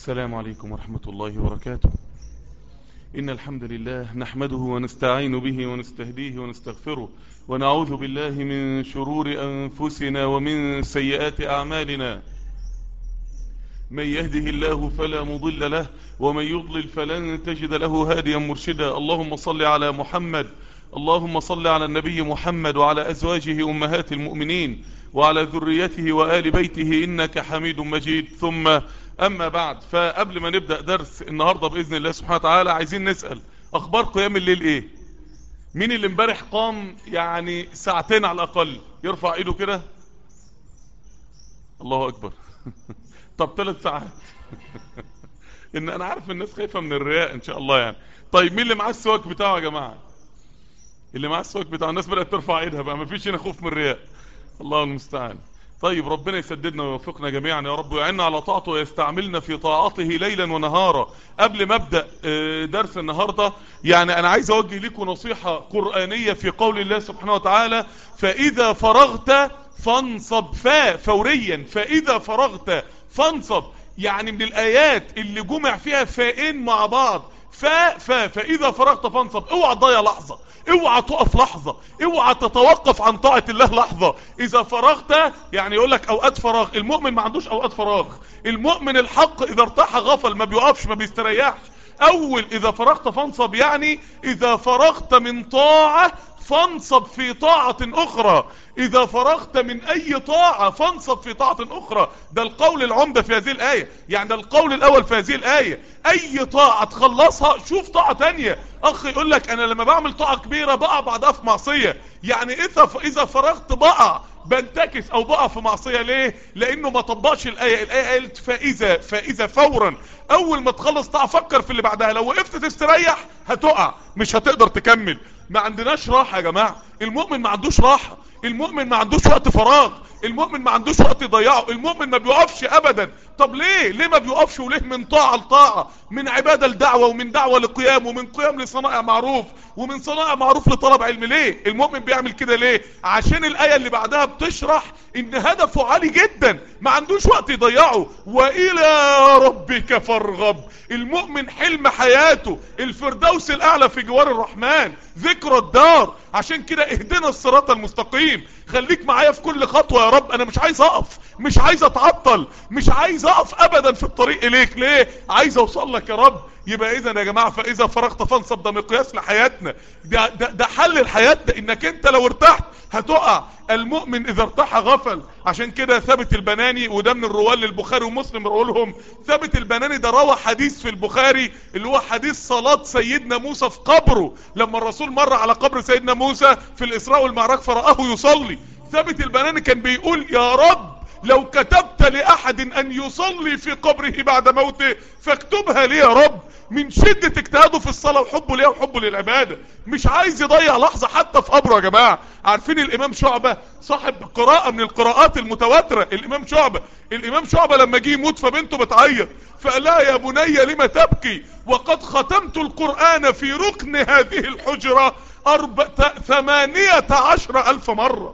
السلام عليكم ورحمة الله وبركاته إن الحمد لله نحمده ونستعين به ونستهديه ونستغفره ونعوذ بالله من شرور أنفسنا ومن سيئات أعمالنا من يهده الله فلا مضل له ومن يضلل فلن تجد له هاديا مرشدا اللهم صل على محمد اللهم صل على النبي محمد وعلى أزواجه أمهات المؤمنين وعلى ذريته وآل بيته إنك حميد مجيد ثم أما بعد فقبل ما نبدأ درس النهاردة بإذن الله سبحانه وتعالى عايزين نسأل أخبار قيام الليل إيه مين اللي امبارح قام يعني ساعتين على الأقل يرفع إيده كده الله أكبر طب ثلاث ساعات ان انا عارف الناس خايفة من الرياء ان شاء الله يعني طيب مين اللي معاه السواك بتاعه يا جماعة اللي معاه السواك بتاعه الناس بدأت ترفع ايدها بقى مفيش هنا خوف من الرياء الله المستعان طيب ربنا يسددنا ويوفقنا جميعا يا رب ويعنا على طاعته ويستعملنا في طاعته ليلا ونهارا قبل ما ابدا درس النهاردة يعني انا عايز اوجه لكم نصيحة قرآنية في قول الله سبحانه وتعالى فاذا فرغت فانصب فا فوريا فاذا فرغت فانصب يعني من الايات اللي جمع فيها فائين مع بعض فا فا فاذا فرغت فانصب اوعى تضيع لحظة اوعى تقف لحظة اوعى تتوقف عن طاعة الله لحظة اذا فرغت يعني يقول لك اوقات فراغ المؤمن ما عندوش اوقات فراغ المؤمن الحق اذا ارتاح غفل ما بيقفش ما بيستريحش اول اذا فرغت فانصب يعني اذا فرغت من طاعة فانصب في طاعة اخرى اذا فرغت من اي طاعة فانصب في طاعة اخرى ده القول العمدة في هذه الاية يعني ده القول الاول في هذه الاية اي طاعة تخلصها شوف طاعة تانية اخ يقول لك انا لما بعمل طاعة كبيرة بقع بعدها في معصية يعني اذا اذا فرغت بقع بنتكس او بقع في معصية ليه لانه ما طبقش الاية الاية قالت فاذا فاذا فورا اول ما تخلص طاعة فكر في اللي بعدها لو وقفت تستريح هتقع مش هتقدر تكمل ما عندناش راحة يا جماعة المؤمن ما عندوش راحة المؤمن ما عندوش وقت فراغ المؤمن ما عندوش وقت يضيعه المؤمن ما بيقفش ابدا طب ليه ليه ما بيقفش وليه من طاعة لطاعة من عبادة لدعوة ومن دعوة لقيام ومن قيام لصنائع معروف ومن صنائع معروف لطلب علم ليه المؤمن بيعمل كده ليه عشان الآية اللي بعدها بتشرح ان هدفه عالي جدا ما عندوش وقت يضيعه والى ربك فارغب المؤمن حلم حياته الفردوس الاعلى في جوار الرحمن ذكرى الدار عشان كده اهدنا الصراط المستقيم خليك معايا في كل خطوة يا رب انا مش عايز اقف مش عايز اتعطل مش عايز اقف ابدا في الطريق اليك ليه عايز اوصل لك يا رب يبقى اذا يا جماعة فاذا فرغت فانصب ده مقياس لحياتنا ده, ده, ده حل لحياتنا انك انت لو ارتحت هتقع المؤمن اذا ارتاح غفل عشان كده ثابت البناني وده من الروال للبخاري ومسلم رولهم ثابت البناني ده روى حديث في البخاري اللي هو حديث صلاة سيدنا موسى في قبره لما الرسول مر على قبر سيدنا موسى في الاسراء والمعراج فرآه يصلي ثابت البناني كان بيقول يا رب لو كتبت لأحد أن يصلي في قبره بعد موته فاكتبها لي يا رب من شدة اجتهاده في الصلاة وحبه ليها وحبه للعبادة مش عايز يضيع لحظة حتى في قبره يا جماعة عارفين الإمام شعبة صاحب قراءة من القراءات المتواترة الإمام شعبة الإمام شعبة لما جه يموت فبنته بتعيط فقال لها يا بني لما تبكي وقد ختمت القرآن في ركن هذه الحجرة أربع ثمانية عشر ألف مرة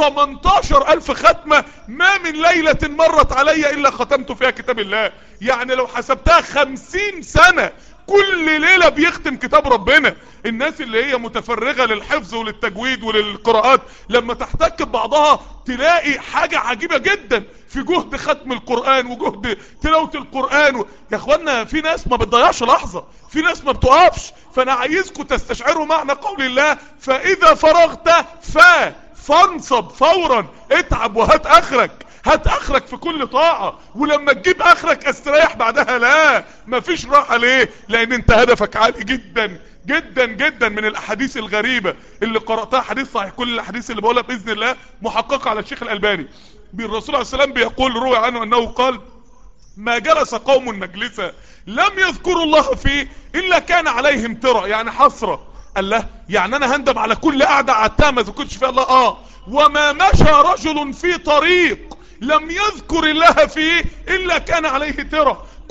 18 ألف ختمة ما من ليلة مرت علي إلا ختمت فيها كتاب الله يعني لو حسبتها 50 سنة كل ليلة بيختم كتاب ربنا الناس اللي هي متفرغة للحفظ وللتجويد وللقراءات لما تحتك ببعضها تلاقي حاجة عجيبة جدا في جهد ختم القرآن وجهد تلاوة القرآن و... يا اخوانا في ناس ما بتضيعش لحظة في ناس ما بتقفش فانا عايزكم تستشعروا معنى قول الله فاذا فرغت فا فانصب فورا اتعب وهات اخرك هات اخرك في كل طاعة ولما تجيب اخرك استريح بعدها لا مفيش راحة ليه لان انت هدفك عالي جدا جدا جدا من الاحاديث الغريبة اللي قرأتها حديث صحيح كل الاحاديث اللي بقولها باذن الله محققة على الشيخ الالباني بالرسول عليه السلام بيقول روى عنه انه قال ما جلس قوم مجلسا لم يذكروا الله فيه الا كان عليهم ترى يعني حسرة قال له يعني انا هندم على كل قعدة قعدتها ما ذكرتش فيها الله اه وما مشى رجل في طريق لم يذكر الله فيه الا كان عليه ترى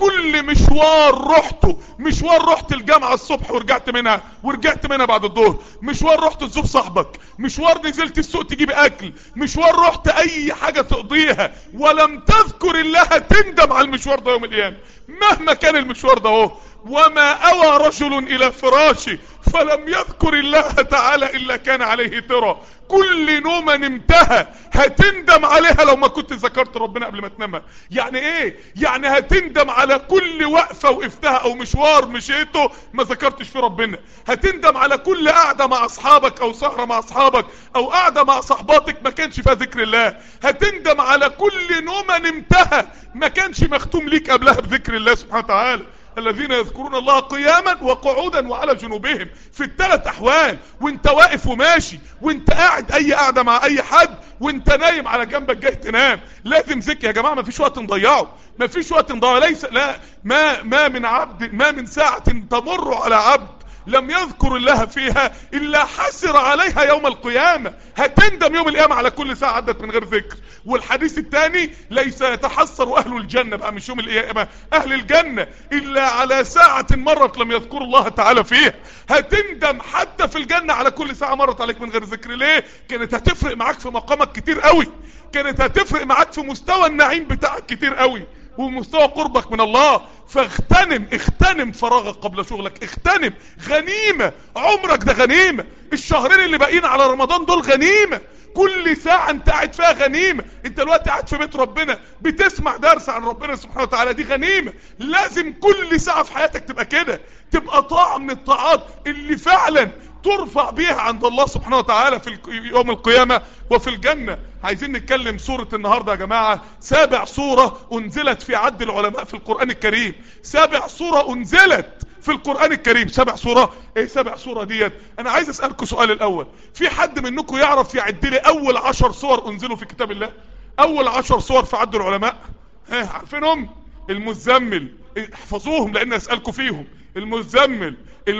كل مشوار رحته مشوار رحت الجامعة الصبح ورجعت منها ورجعت منها بعد الظهر مشوار رحت تزور صاحبك مشوار نزلت السوق تجيب اكل مشوار رحت اي حاجة تقضيها ولم تذكر الله تندم على المشوار ده يوم القيامة مهما كان المشوار ده اهو وما اوى رجل الى فراشه فلم يذكر الله تعالى الا كان عليه ترى كل نومة نمتها هتندم عليها لو ما كنت ذكرت ربنا قبل ما تنامها يعني ايه يعني هتندم على كل وقفة وقفتها او مشوار مشيته ما ذكرتش في ربنا هتندم على كل قعدة مع اصحابك او سهرة مع اصحابك او قعدة مع صحباتك ما كانش فيها ذكر الله هتندم على كل نومة نمتها ما كانش مختوم ليك قبلها بذكر الله سبحانه وتعالى الذين يذكرون الله قياما وقعودا وعلى جنوبهم في الثلاث احوال وانت واقف وماشي وانت قاعد اي قاعدة مع اي حد وانت نايم على جنبك جاي تنام لازم ذكر يا جماعة ما فيش وقت نضيعه ما فيش وقت نضيعه ليس لا ما ما من عبد ما من ساعة تمر على عبد لم يذكر الله فيها الا حسر عليها يوم القيامة هتندم يوم القيامة على كل ساعة عدت من غير ذكر والحديث الثاني ليس يتحسر اهل الجنة بقى مش يوم القيامة اهل الجنة الا على ساعة مرت لم يذكروا الله تعالى فيها هتندم حتى في الجنة على كل ساعة مرت عليك من غير ذكر ليه كانت هتفرق معاك في مقامك كتير قوي كانت هتفرق معاك في مستوى النعيم بتاعك كتير قوي ومستوى قربك من الله فاغتنم اغتنم فراغك قبل شغلك اغتنم غنيمة عمرك ده غنيمة الشهرين اللي باقيين على رمضان دول غنيمة كل ساعة انت قاعد فيها غنيمة انت دلوقتي قاعد في بيت ربنا بتسمع درس عن ربنا سبحانه وتعالى دي غنيمة لازم كل ساعة في حياتك تبقى كده تبقى طاعة من الطاعات اللي فعلا ترفع بيها عند الله سبحانه وتعالى في يوم القيامة وفي الجنة عايزين نتكلم سورة النهاردة يا جماعة سابع سورة انزلت في عد العلماء في القرآن الكريم سابع سورة انزلت في القرآن الكريم سبع سورة ايه سبع سورة ديت انا عايز اسألكم سؤال الاول في حد منكم يعرف يعد لي اول عشر سور انزلوا في كتاب الله اول عشر سور في عد العلماء ها عارفينهم المزمل احفظوهم لان اسألكم فيهم المزمل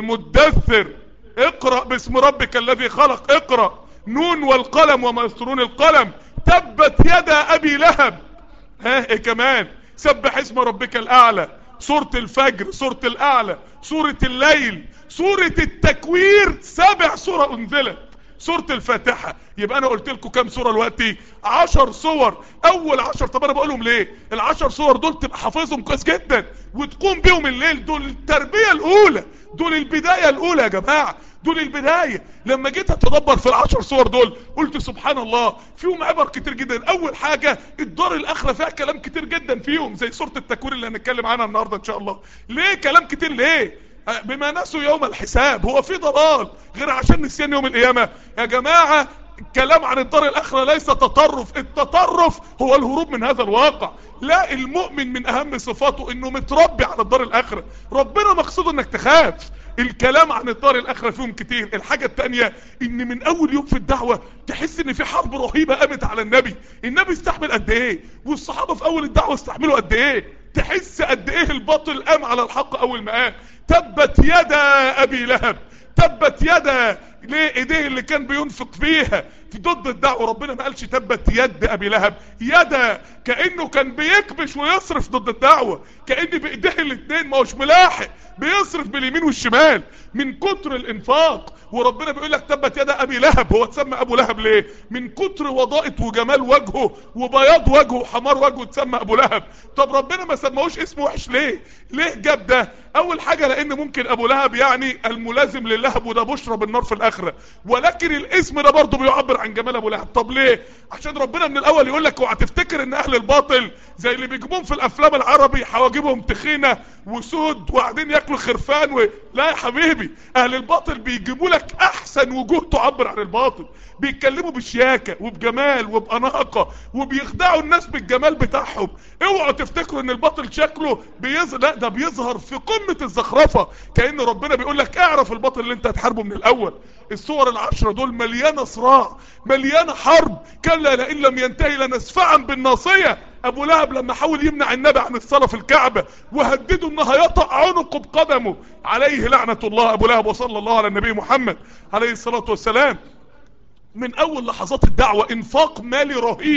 المدثر اقرأ باسم ربك الذي خلق اقرأ نون والقلم وما يسطرون القلم تبت يدا ابي لهب ها ايه كمان سبح اسم ربك الاعلى سورة الفجر سورة الاعلى سورة الليل سورة التكوير سبع سورة انزلت سورة الفاتحة يبقى انا قلت لكم كام سورة دلوقتي عشر صور اول عشر طب انا بقولهم ليه العشر صور دول تبقى حافظهم كويس جدا وتقوم بيهم الليل دول التربية الاولى دول البداية الاولى يا جماعة دول البداية لما جيت اتدبر في العشر صور دول قلت سبحان الله فيهم عبر كتير جدا اول حاجة الدار الاخرة فيها كلام كتير جدا فيهم زي سورة التكوير اللي هنتكلم عنها النهاردة ان شاء الله ليه كلام كتير ليه بما نسوا يوم الحساب هو في ضلال غير عشان نسيان يوم القيامة يا جماعة الكلام عن الدار الاخرة ليس تطرف التطرف هو الهروب من هذا الواقع لا المؤمن من اهم صفاته انه متربي على الدار الاخرة ربنا مقصوده انك تخاف الكلام عن الدار الاخرة فيهم كتير الحاجة التانية ان من اول يوم في الدعوة تحس ان في حرب رهيبة قامت على النبي النبي استحمل قد ايه والصحابة في اول الدعوة استحملوا قد ايه تحس قد ايه الباطل قام على الحق اول ما قام تبت يدا ابي لهب تبت يدا ليه ايديه اللي كان بينفق فيها في ضد الدعوة ربنا ما قالش تبت يد ابي لهب يدا كأنه كان بيكبش ويصرف ضد الدعوة كأن بايديه الاتنين ما هوش ملاحق بيصرف باليمين والشمال من كتر الانفاق وربنا بيقول لك تبت يد ابي لهب هو اتسمى ابو لهب ليه من كتر وضائط وجمال وجهه وبياض وجهه وحمار وجهه اتسمى ابو لهب طب ربنا ما سماهوش اسم وحش ليه ليه جاب ده اول حاجة لان ممكن ابو لهب يعني الملازم للهب وده بشرى بالنار في الاخرة ولكن الاسم ده برضه بيعبر عن جمال ابو لهب طب ليه عشان ربنا من الاول يقول لك اوعى تفتكر ان اهل الباطل زي اللي بيجيبوهم في الافلام العربي حواجبهم تخينه وسود وقاعدين ياكلوا خرفان و... لا يا حبيبي اهل الباطل بيجيبوا لك احسن وجوه تعبر عن الباطل بيتكلموا بشياكه وبجمال وباناقه وبيخدعوا الناس بالجمال بتاعهم اوعوا تفتكروا ان الباطل شكله بيظهر لا ده بيظهر في قمه الزخرفه كان ربنا بيقول لك اعرف الباطل اللي انت هتحاربه من الاول الصور العشرة دول مليانة صراع مليانة حرب كلا لئن لم ينتهي لنسفعا بالناصية ابو لهب لما حاول يمنع النبي عن الصلاة في الكعبة وهدده انه هيطع عنقه بقدمه عليه لعنة الله ابو لهب وصلى الله على النبي محمد عليه الصلاة والسلام من اول لحظات الدعوة انفاق مالي رهيب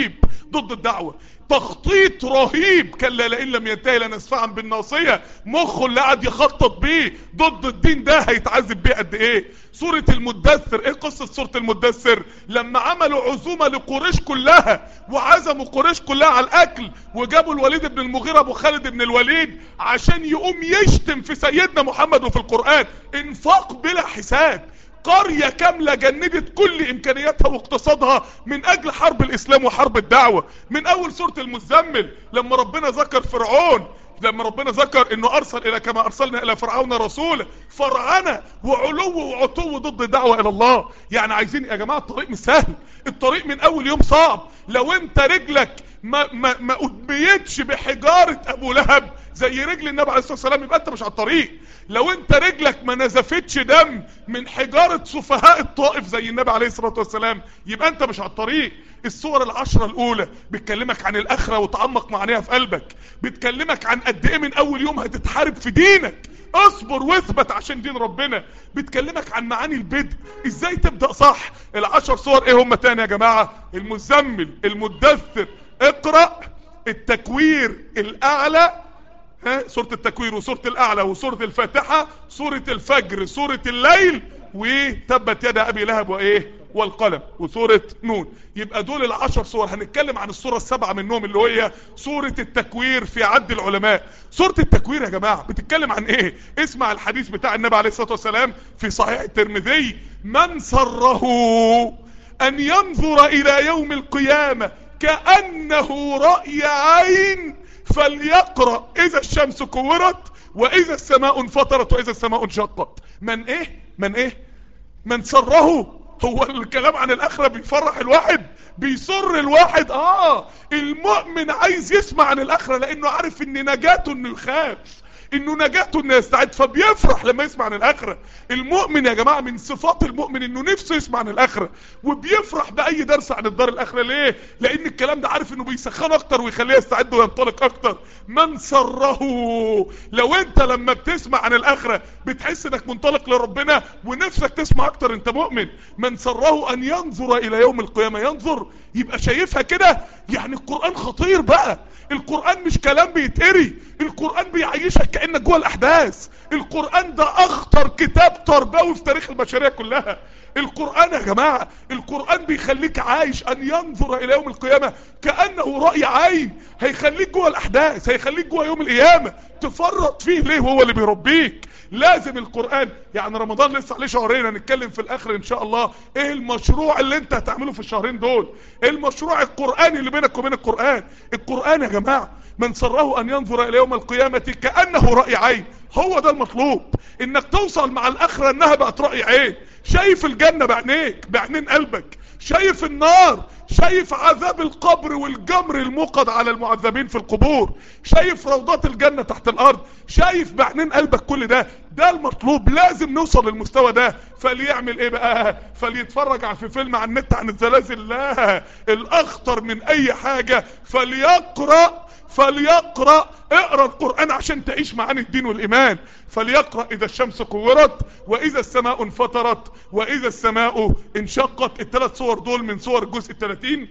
ضد الدعوة تخطيط رهيب كلا لئن لم ينتهي لنسفعا بالناصية مخه اللي قاعد يخطط بيه ضد الدين ده هيتعذب بيه قد ايه سورة المدثر ايه قصة سورة المدثر لما عملوا عزومة لقريش كلها وعزموا قريش كلها على الاكل وجابوا الوليد بن المغيرة ابو خالد بن الوليد عشان يقوم يشتم في سيدنا محمد وفي القرآن انفاق بلا حساب قرية كاملة جندت كل امكانياتها واقتصادها من اجل حرب الاسلام وحرب الدعوة من اول سورة المزمل لما ربنا ذكر فرعون لما ربنا ذكر انه ارسل الى كما ارسلنا الى فرعون رسولا فرعنة وعلو وعتو ضد الدعوة الى الله يعني عايزين يا جماعة الطريق مش سهل الطريق من اول يوم صعب لو انت رجلك ما ما ما ادميتش بحجارة ابو لهب زي رجل النبي عليه الصلاة والسلام يبقى انت مش على الطريق لو انت رجلك ما نزفتش دم من حجارة سفهاء الطائف زي النبي عليه الصلاة والسلام يبقى انت مش على الطريق الصور العشرة الاولى بتكلمك عن الاخرة وتعمق معانيها في قلبك بتكلمك عن قد ايه من اول يوم هتتحارب في دينك اصبر واثبت عشان دين ربنا بتكلمك عن معاني البدء ازاي تبدأ صح العشر صور ايه هم تاني يا جماعة المزمل المدثر اقرأ التكوير الاعلى ها سورة التكوير وسورة الاعلى وسورة الفاتحة سورة الفجر سورة الليل وتبت يد ابي لهب وايه والقلم وسورة نون يبقى دول العشر صور هنتكلم عن الصورة السبعة منهم اللي هي سورة التكوير في عد العلماء سورة التكوير يا جماعة بتتكلم عن ايه اسمع الحديث بتاع النبي عليه الصلاة والسلام في صحيح الترمذي من سره ان ينظر الى يوم القيامة كأنه رأي عين فليقرأ اذا الشمس كورت واذا السماء انفطرت واذا السماء انشقت من ايه من ايه من سره هو الكلام عن الاخرة بيفرح الواحد بيسر الواحد اه المؤمن عايز يسمع عن الاخرة لانه عارف ان نجاته انه يخاف انه نجاته انه يستعد فبيفرح لما يسمع عن الاخرة المؤمن يا جماعة من صفات المؤمن انه نفسه يسمع عن الاخرة وبيفرح باي درس عن الدار الاخرة ليه لان الكلام ده عارف انه بيسخن اكتر ويخليه يستعد وينطلق اكتر من سره لو انت لما بتسمع عن الاخرة بتحس انك منطلق لربنا ونفسك تسمع اكتر انت مؤمن من سره ان ينظر الى يوم القيامة ينظر يبقى شايفها كده يعني القرآن خطير بقى القرآن مش كلام بيتقري القرآن بيعيشك كأنك جوه الأحداث القرآن ده أخطر كتاب تربوي في تاريخ البشرية كلها القرآن يا جماعة القرآن بيخليك عايش أن ينظر إلى يوم القيامة كأنه رأي عين هيخليك جوه الأحداث هيخليك جوه يوم القيامة تفرط فيه ليه هو اللي بيربيك لازم القرآن يعني رمضان لسه عليه شهرين هنتكلم في الاخر ان شاء الله ايه المشروع اللي انت هتعمله في الشهرين دول ايه المشروع القرآني اللي بينك وبين القرآن القرآن يا جماعة من سره ان ينظر الى يوم القيامة كأنه رأي عين هو ده المطلوب انك توصل مع الاخرة انها بقت رأي عين شايف الجنة بعينيك بعينين قلبك شايف النار شايف عذاب القبر والجمر الموقد على المعذبين في القبور شايف روضات الجنة تحت الارض شايف بعينين قلبك كل ده ده المطلوب لازم نوصل للمستوى ده فليعمل ايه بقى فليتفرج في فيلم على النت عن الزلازل لا الاخطر من اي حاجة فليقرأ فليقرأ اقرأ القرآن عشان تعيش معاني الدين والإيمان فليقرأ إذا الشمس كورت وإذا السماء انفطرت وإذا السماء انشقت الثلاث صور دول من صور الجزء الثلاثين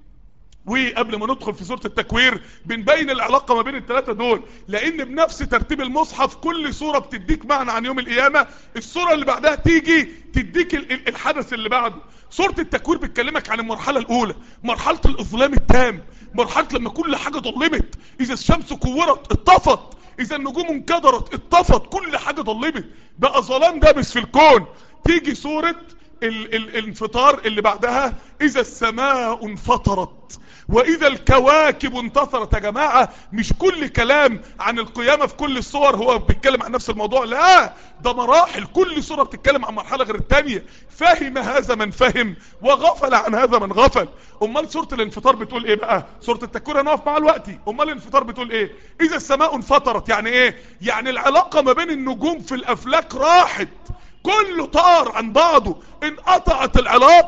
وقبل ما ندخل في سورة التكوير بنبين العلاقة ما بين الثلاثة دول لان بنفس ترتيب المصحف كل سورة بتديك معنى عن يوم القيامة السورة اللي بعدها تيجي تديك الحدث اللي بعده سورة التكوير بتكلمك عن المرحلة الاولى مرحلة الاظلام التام مرحلة لما كل حاجة ظلمت اذا الشمس كورت اتطفت اذا النجوم انكدرت اتطفت كل حاجة ظلمت بقى ظلام دابس في الكون تيجي سورة ال ال الانفطار اللي بعدها اذا السماء انفطرت واذا الكواكب انتصرت يا جماعة مش كل كلام عن القيامة في كل الصور هو بيتكلم عن نفس الموضوع لا ده مراحل كل صورة بتتكلم عن مرحلة غير التانية فهم هذا من فهم وغفل عن هذا من غفل امال سورة الانفطار بتقول ايه بقى سورة التكوير هنقف مع الوقت امال الانفطار بتقول ايه اذا السماء انفطرت يعني ايه يعني العلاقة ما بين النجوم في الافلاك راحت كله طار عن بعضه انقطعت العلاقة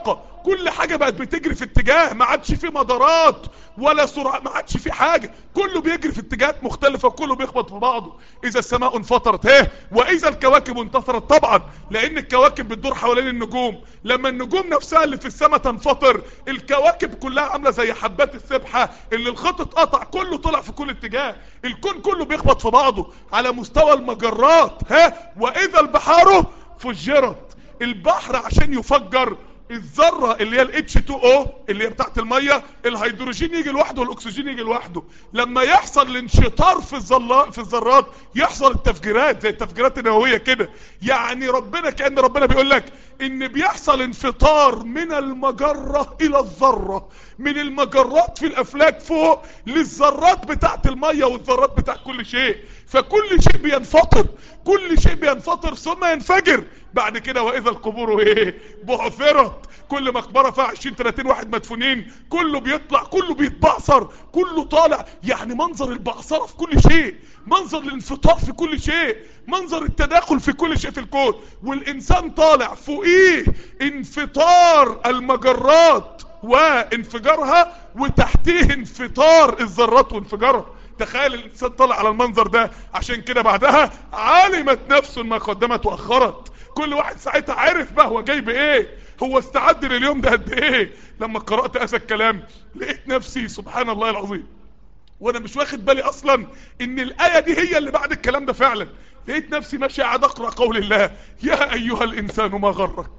كل حاجة بقت بتجري في اتجاه ما عادش في مدارات ولا سرعة ما عادش في حاجة كله بيجري في اتجاهات مختلفة وكله بيخبط في بعضه اذا السماء انفطرت ايه واذا الكواكب انتصرت طبعا لان الكواكب بتدور حوالين النجوم لما النجوم نفسها اللي في السماء تنفطر الكواكب كلها عاملة زي حبات السبحة اللي الخط اتقطع كله طلع في كل اتجاه الكون كله بيخبط في بعضه على مستوى المجرات ها واذا البحار فجرت البحر عشان يفجر الذرة اللي هي ال H2O اللي هي بتاعت المية الهيدروجين يجي لوحده والاكسجين يجي لوحده لما يحصل الانشطار في الذرات في الذرات يحصل التفجيرات زي التفجيرات النووية كده يعني ربنا كأن ربنا بيقول لك ان بيحصل انفطار من المجرة الى الذرة من المجرات في الافلاك فوق للذرات بتاعت المية والذرات بتاعت كل شيء فكل شيء بينفطر كل شيء بينفطر ثم ينفجر بعد كده واذا القبور ايه بعثرت كل مقبره فيها 20 30 واحد مدفونين كله بيطلع كله بيتبعثر كله طالع يعني منظر البعثره في كل شيء منظر الانفطار في كل شيء منظر التداخل في كل شيء في الكون والانسان طالع فوقيه انفطار المجرات وانفجارها وتحتيه انفطار الذرات وانفجارها تخيل الانسان طلع على المنظر ده عشان كده بعدها علمت نفس ما قدمت واخرت كل واحد ساعتها عرف بقى هو جاي بايه هو استعد لليوم ده قد ايه لما قرأت هذا الكلام لقيت نفسي سبحان الله العظيم وانا مش واخد بالي اصلا ان الاية دي هي اللي بعد الكلام ده فعلا لقيت نفسي ماشي قاعد اقرأ قول الله يا ايها الانسان ما غرك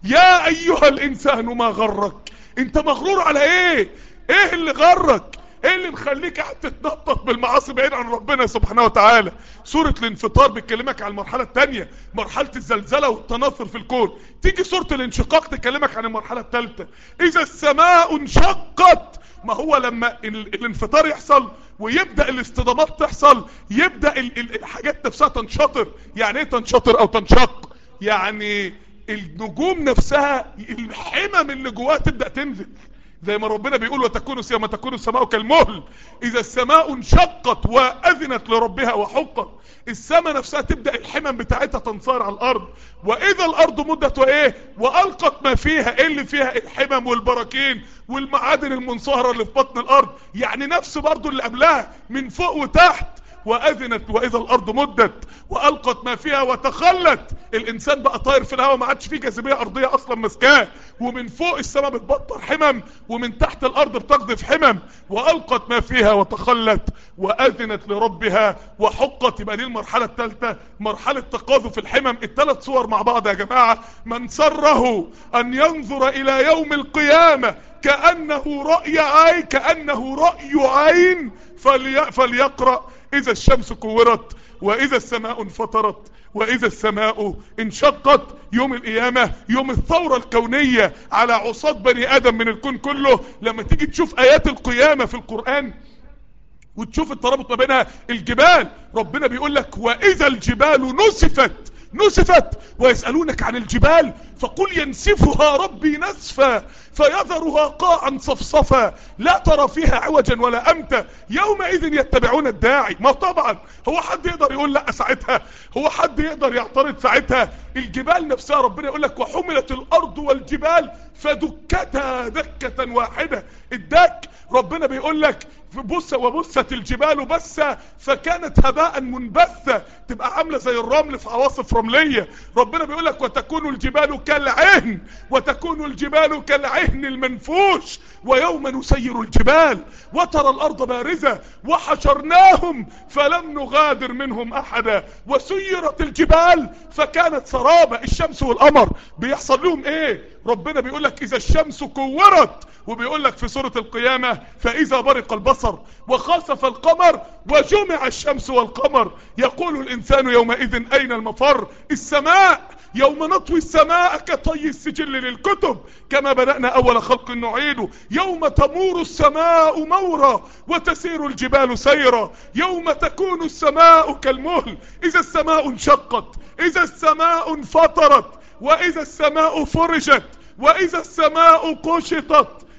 يا ايها الانسان ما غرك انت مغرور على ايه ايه اللي غرك ايه اللي مخليك قاعد تتنطط بالمعاصي بعيد عن ربنا سبحانه وتعالى سورة الانفطار بتكلمك عن المرحلة التانية مرحلة الزلزلة والتناثر في الكون تيجي سورة الانشقاق تكلمك عن المرحلة التالتة اذا السماء انشقت ما هو لما ال- الانفطار يحصل ويبدأ الاصطدامات تحصل يبدأ ال- ال- الحاجات نفسها تنشطر يعني ايه تنشطر او تنشق يعني النجوم نفسها الحمم اللي جواها تبدأ تنزل زي ما ربنا بيقول وتكون يوم تكون السماء كالمهل اذا السماء انشقت واذنت لربها وحقت السماء نفسها تبدأ الحمم بتاعتها تنصار على الارض واذا الارض مدت وايه والقت ما فيها ايه اللي فيها الحمم والبراكين والمعادن المنصهرة اللي في بطن الارض يعني نفس برضو اللي قبلها من فوق وتحت واذنت واذا الارض مدت والقت ما فيها وتخلت الانسان بقى طاير في الهواء ما عادش فيه جاذبيه ارضيه اصلا ماسكاه ومن فوق السماء بتبطر حمم ومن تحت الارض بتقذف حمم والقت ما فيها وتخلت واذنت لربها وحقت يبقى دي المرحله الثالثه مرحله تقاذف الحمم الثلاث صور مع بعض يا جماعه من سره ان ينظر الى يوم القيامه كانه راي عين كانه راي عين فلي فليقرأ اذا الشمس كورت واذا السماء انفطرت واذا السماء انشقت يوم القيامة يوم الثورة الكونية على عصاة بني ادم من الكون كله لما تيجي تشوف ايات القيامة في القرآن وتشوف الترابط ما بينها الجبال ربنا بيقول لك واذا الجبال نسفت نسفت ويسألونك عن الجبال فقل ينسفها ربي نسفا فيذرها قاعا صفصفا لا ترى فيها عوجا ولا امتا يومئذ يتبعون الداعي ما طبعا هو حد يقدر يقول لا ساعتها هو حد يقدر يعترض ساعتها الجبال نفسها ربنا يقول لك وحملت الارض والجبال فدكتا دكة واحدة الدك ربنا بيقول لك بص وبست الجبال بسة فكانت هباء منبثة تبقى عاملة زي الرمل في عواصف رملية ربنا بيقول لك وتكون الجبال كالعهن وتكون الجبال كالعهن المنفوش ويوم نسير الجبال وترى الارض بارزة وحشرناهم فلم نغادر منهم احدا وسيرت الجبال فكانت سرابة الشمس والقمر بيحصل لهم ايه ربنا بيقول لك اذا الشمس كورت وبيقول لك في سورة القيامة فاذا برق البصر وخسف القمر وجمع الشمس والقمر يقول الانسان يومئذ اين المفر السماء يوم نطوي السماء كطي السجل للكتب كما بدأنا اول خلق نعيده يوم تمور السماء مورا وتسير الجبال سيرا يوم تكون السماء كالمهل اذا السماء انشقت اذا السماء انفطرت واذا السماء فرجت واذا السماء قشطت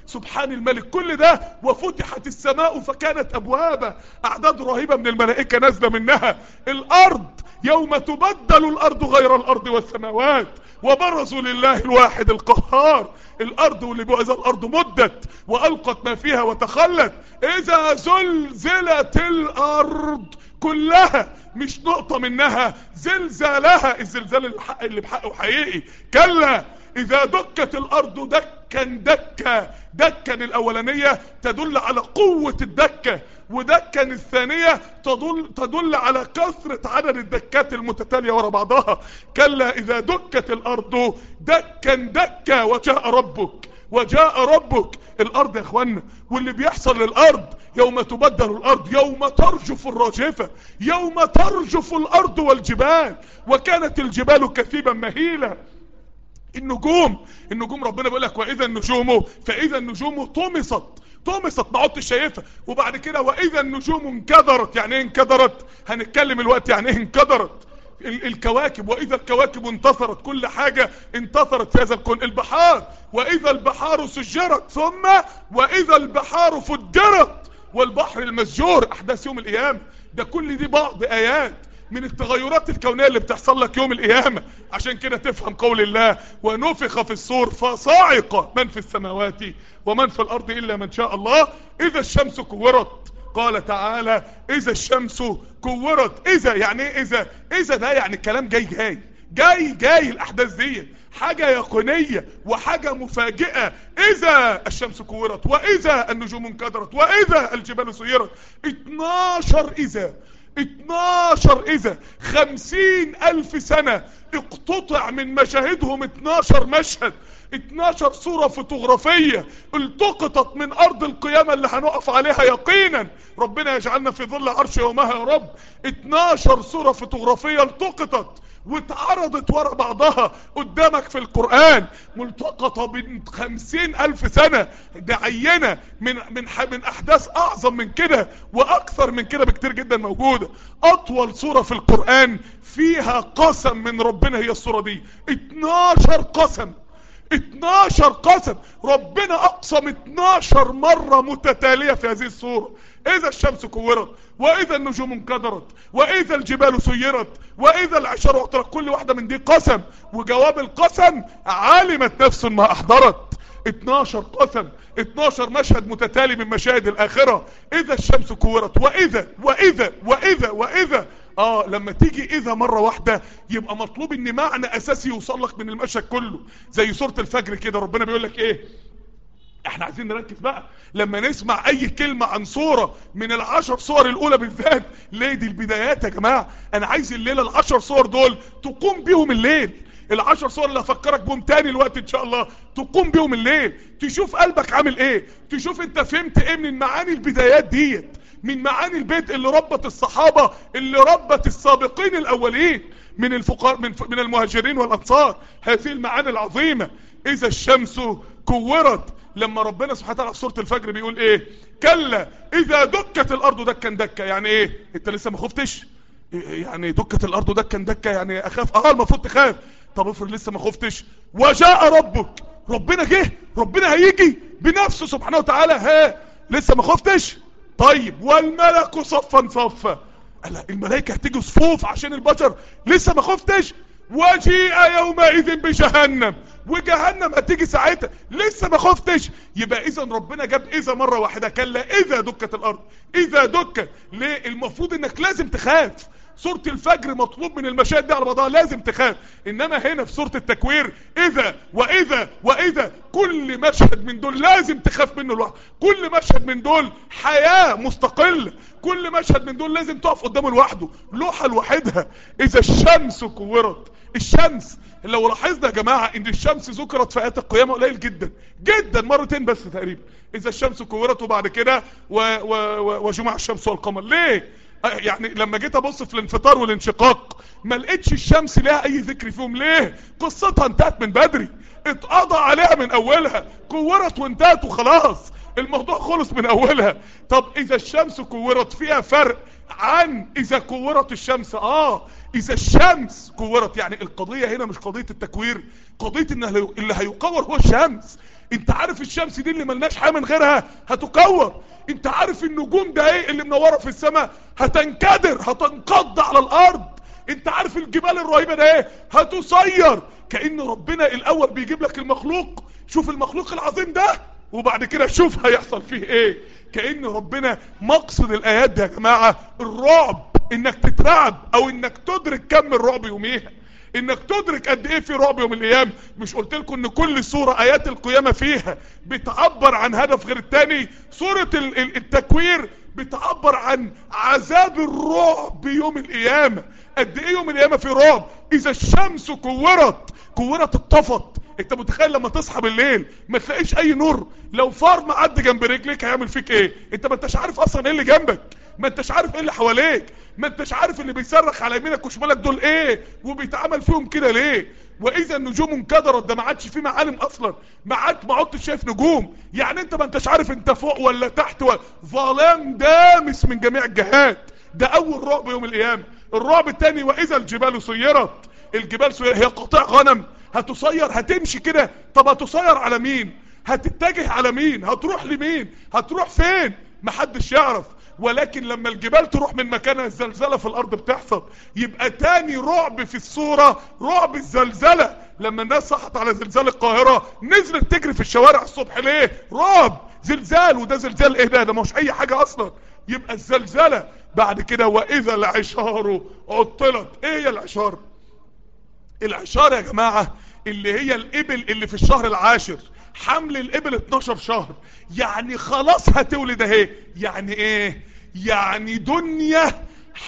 سبحان الملك كل ده وفتحت السماء فكانت ابوابا اعداد رهيبة من الملائكة نازلة منها الارض يوم تبدل الارض غير الارض والسماوات وبرزوا لله الواحد القهار الارض واللي بقى اذا الارض مدت والقت ما فيها وتخلت اذا زلزلت الارض كلها مش نقطة منها زلزالها الزلزال اللي بحق اللي بحقه حقيقي كلا اذا دكت الارض دكا دكا دكا الاولانية تدل على قوة الدكة ودكا الثانية تدل, تدل على كثرة عدد الدكات المتتالية ورا بعضها كلا اذا دكت الارض دكا دكا وجاء ربك وجاء ربك الارض يا اخوانا واللي بيحصل للارض يوم تبدل الارض يوم ترجف الراجفة يوم ترجف الارض والجبال وكانت الجبال كثيبا مهيلة النجوم النجوم ربنا بيقول لك واذا النجوم فاذا النجوم طمست طمست ما عدتش شايفها وبعد كده واذا النجوم انكدرت يعني ايه انكدرت هنتكلم الوقت يعني ايه انكدرت ال- الكواكب واذا الكواكب انتصرت كل حاجة انتصرت في هذا الكون البحار واذا البحار سجرت ثم واذا البحار فجرت والبحر المسجور احداث يوم القيامة ده كل دي بعض ايات من التغيرات الكونية اللي بتحصل لك يوم القيامة عشان كده تفهم قول الله ونفخ في الصور فصاعق من في السماوات ومن في الارض الا من شاء الله اذا الشمس كورت قال تعالى اذا الشمس كورت اذا يعني ايه اذا اذا ده يعني الكلام جاي جاي جاي جاي الاحداث دي حاجة يقينية وحاجة مفاجئة اذا الشمس كورت واذا النجوم انكدرت واذا الجبال سيرت 12 اذا 12 اذا 50 الف سنة اقتطع من مشاهدهم 12 مشهد 12 صورة فوتوغرافية التقطت من ارض القيامة اللي هنقف عليها يقينا ربنا يجعلنا في ظل عرش يومها يا رب 12 صورة فوتوغرافية التقطت واتعرضت ورا بعضها قدامك في القرآن ملتقطة من خمسين الف سنة ده عينة من, من, من احداث اعظم من كده واكثر من كده بكتير جدا موجودة اطول سورة في القرآن فيها قسم من ربنا هي السورة دي 12 قسم 12 قسم ربنا اقسم 12 مرة متتالية في هذه السورة اذا الشمس كورت واذا النجوم انكدرت واذا الجبال سيرت واذا العشار اعترت كل واحدة من دي قسم وجواب القسم علمت نفس ما احضرت 12 قسم 12 مشهد متتالي من مشاهد الاخرة اذا الشمس كورت واذا واذا واذا واذا اه لما تيجي اذا مرة واحدة يبقى مطلوب ان معنى اساسي يوصل لك من المشهد كله زي سورة الفجر كده ربنا بيقول لك ايه احنا عايزين نركز بقى لما نسمع اي كلمة عن صورة من العشر صور الاولى بالذات ليه دي البدايات يا جماعة انا عايز الليلة العشر صور دول تقوم بيهم الليل العشر صور اللي هفكرك بهم تاني الوقت ان شاء الله تقوم بيهم الليل تشوف قلبك عامل ايه تشوف انت فهمت ايه من معاني البدايات ديت من معاني البيت اللي ربت الصحابة اللي ربت السابقين الاولين من الفقراء من, من المهاجرين والانصار هذه المعاني العظيمة اذا الشمس كورت لما ربنا سبحانه وتعالى في سورة الفجر بيقول ايه كلا اذا دكت الارض دكا دكا يعني ايه انت لسه ما خفتش يعني دكت الارض دكا دكا يعني اخاف اه المفروض تخاف طب افرض لسه ما خفتش وجاء ربك ربنا جه ربنا هيجي بنفسه سبحانه وتعالى ها لسه ما خفتش طيب والملك صفا صفا لا الملائكة هتيجي صفوف عشان البشر لسه ما خفتش وجيء يومئذ بجهنم وجهنم هتيجي ساعتها لسه ما خفتش يبقى اذا ربنا جاب اذا مرة واحدة كلا اذا دكت الارض اذا دكت ليه المفروض انك لازم تخاف سورة الفجر مطلوب من المشاهد دي على بعضها لازم تخاف انما هنا في سورة التكوير اذا واذا واذا كل مشهد من دول لازم تخاف منه لوحده كل مشهد من دول حياة مستقلة كل مشهد من دول لازم تقف قدامه لوحده لوحة لوحدها اذا الشمس كورت الشمس لو لاحظنا يا جماعة ان الشمس ذكرت في ايات القيامة قليل جدا جدا مرتين بس تقريبا اذا الشمس كورت وبعد كده و و و وجمع الشمس والقمر ليه يعني لما جيت ابص في الانفطار والانشقاق ما لقيتش الشمس لها اي ذكر فيهم ليه قصتها انتهت من بدري اتقضى عليها من اولها كورت وانتهت وخلاص الموضوع خلص من اولها طب اذا الشمس كورت فيها فرق عن اذا كورت الشمس اه اذا الشمس كورت يعني القضية هنا مش قضية التكوير قضية ان اللي هيكور هو الشمس انت عارف الشمس دي اللي ملناش حاجه من غيرها هتكور انت عارف النجوم ده ايه اللي منوره في السماء هتنكدر هتنقض على الارض انت عارف الجبال الرهيبه ده ايه هتصير كأن ربنا الاول بيجيب لك المخلوق شوف المخلوق العظيم ده وبعد كده شوف هيحصل فيه ايه كأن ربنا مقصد الايات دي يا جماعة الرعب انك تترعب او انك تدرك كم الرعب يوميها انك تدرك قد ايه في رعب يوم القيامه مش قلت لكم ان كل سوره ايات القيامه فيها بتعبر عن هدف غير التاني سوره ال- ال- التكوير بتعبر عن عذاب الرعب يوم القيامه قد ايه يوم القيامه في رعب اذا الشمس كورت كورت اتطفت انت متخيل لما تصحى بالليل ما تلاقيش اي نور لو فار معدي جنب رجليك هيعمل فيك ايه انت ما انتش عارف اصلا ايه اللي جنبك ما انتش عارف ايه اللي حواليك ما انتش عارف اللي بيصرخ على يمينك وشمالك دول ايه وبيتعمل فيهم كده ليه واذا النجوم انكدرت ده ما عادش في معالم اصلا ما عاد ما عدتش شايف نجوم يعني انت ما انتش عارف انت فوق ولا تحت ولا ظلام دامس من جميع الجهات ده اول رعب يوم القيامه الرعب الثاني واذا الجبال سيرت الجبال سيرت هي قطع غنم هتصير هتمشي كده طب هتصير على مين هتتجه على مين هتروح لمين هتروح فين محدش يعرف ولكن لما الجبال تروح من مكانها الزلزلة في الارض بتحصل يبقى تاني رعب في الصورة رعب الزلزلة لما الناس صحت على زلزال القاهرة نزلت تجري في الشوارع الصبح ليه رعب زلزال وده زلزال ايه ده ده مش اي حاجة اصلا يبقى الزلزلة بعد كده واذا العشار عطلت ايه هي العشار العشار يا جماعة اللي هي الابل اللي في الشهر العاشر حمل الابل 12 شهر يعني خلاص هتولد اهي يعني ايه يعني دنيا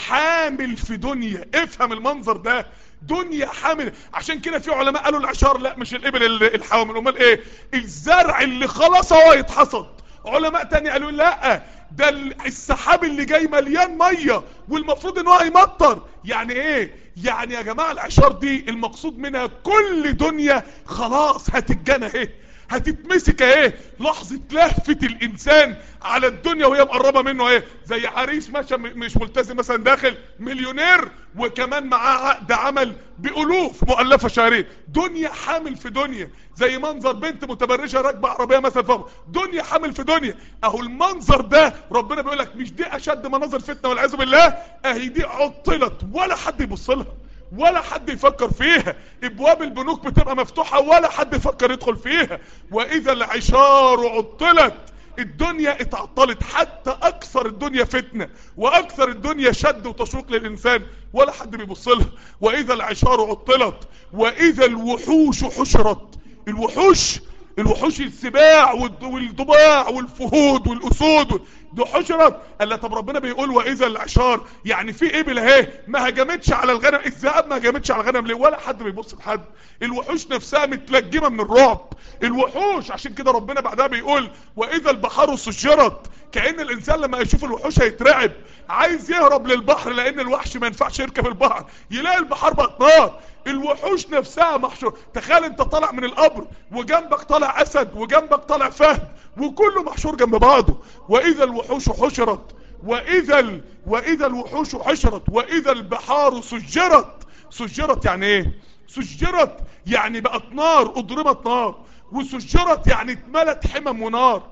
حامل في دنيا افهم المنظر ده دنيا حامل عشان كده في علماء قالوا العشار لا مش الابل ال- الحوامل امال ايه الزرع اللي خلاص هو يتحصد علماء تاني قالوا لا ده ال- السحاب اللي جاي مليان ميه والمفروض ان هو هيمطر يعني ايه يعني يا جماعه العشار دي المقصود منها كل دنيا خلاص هتتجنى ايه هتتمسك اهي لحظة لهفة الانسان على الدنيا وهي مقربة منه اهي زي عريس ماشي م- مش ملتزم مثلا داخل مليونير وكمان معاه عقد عمل بألوف مؤلفة شهرية دنيا حامل في دنيا زي منظر بنت متبرجة راكبة عربية مثلا فوق دنيا حامل في دنيا اهو المنظر ده ربنا بيقول لك مش دي اشد مناظر فتنة والعياذ بالله اهي دي عطلت ولا حد يبص لها ولا حد يفكر فيها ابواب البنوك بتبقى مفتوحة ولا حد يفكر يدخل فيها واذا العشار عطلت الدنيا اتعطلت حتى اكثر الدنيا فتنة واكثر الدنيا شد وتشويق للانسان ولا حد بيبص لها واذا العشار عطلت واذا الوحوش حشرت الوحوش الوحوش السباع والض- والضباع والفهود والاسود دي حشرت قال لا طب ربنا بيقول واذا العشار يعني في ابل اهي ما هجمتش على الغنم الذئاب ما هجمتش على الغنم ليه ولا حد بيبص لحد الوحوش نفسها متلجمه من الرعب الوحوش عشان كده ربنا بعدها بيقول واذا البحار سجرت كأن الانسان لما يشوف الوحوش هيترعب عايز يهرب للبحر لان الوحش ما ينفعش يركب البحر يلاقي البحار بقت نار الوحوش نفسها محشور تخيل انت طالع من القبر وجنبك طالع اسد وجنبك طالع فهد وكله محشور جنب بعضه واذا الوحوش حشرت واذا ال... واذا الوحوش حشرت واذا البحار سجرت سجرت يعني ايه سجرت يعني بقت نار اضربت نار وسجرت يعني اتملت حمم ونار